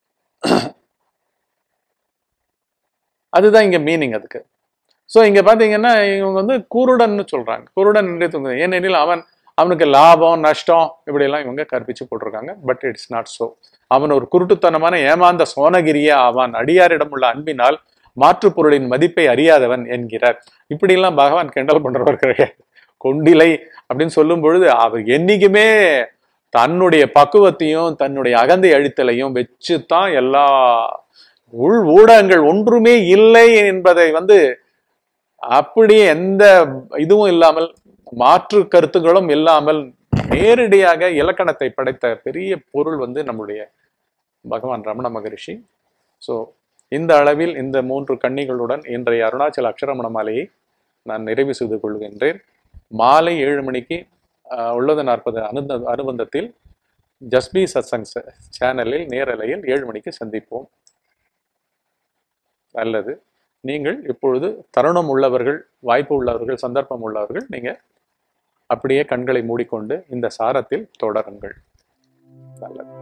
அதுதான் இங்க மீனிங் அதுக்கு ஸோ இங்க பாத்தீங்கன்னா இவங்க வந்து குருடன்னு சொல்றாங்க குருடன் என்றே தூங்குது ஏனெனில் அவன் அவனுக்கு லாபம் நஷ்டம் இப்படி எல்லாம் இவங்க கற்பிச்சு போட்டிருக்காங்க பட் இட்ஸ் நாட் so அவன் ஒரு குருட்டுத்தனமான ஏமாந்த சோனகிரியே ஆவான் அடியாரிடம் உள்ள அன்பினால் மாற்றுப் பொருளின் மதிப்பை அறியாதவன் என்கிறார் இப்படியெல்லாம் பகவான் கிண்டல் பண்றவர் கிடையாது கொண்டிலை அப்படின்னு சொல்லும் பொழுது அவர் என்னைக்குமே தன்னுடைய பக்குவத்தையும் தன்னுடைய அகந்தை அழித்தலையும் வச்சுதான் எல்லா உள் ஊடகங்கள் ஒன்றுமே இல்லை என்பதை வந்து அப்படியே எந்த இதுவும் இல்லாமல் மாற்று கருத்துகளும் இல்லாமல் நேரடியாக இலக்கணத்தை படைத்த பெரிய பொருள் வந்து நம்முடைய பகவான் ரமண மகரிஷி ஸோ இந்த அளவில் இந்த மூன்று கன்னிகளுடன் இன்றைய அருணாச்சல அக்ஷரமண மாலையை நான் நிறைவு செய்து கொள்கின்றேன் மாலை ஏழு மணிக்கு ஆஹ், உள்ளது நாற்பது அனுந்த அனுபந்தத்தில் ஜஸ்பி சத்சங் ச- சேனலில் நேரலையில் ஏழு மணிக்கு சந்திப்போம் நல்லது நீங்கள் இப்பொழுது தருணம் உள்ளவர்கள் வாய்ப்பு உள்ளவர்கள் சந்தர்ப்பம் உள்ளவர்கள் நீங்க அப்படியே கண்களை மூடிக்கொண்டு இந்த சாரத்தில் தொடருங்கள் நல்லது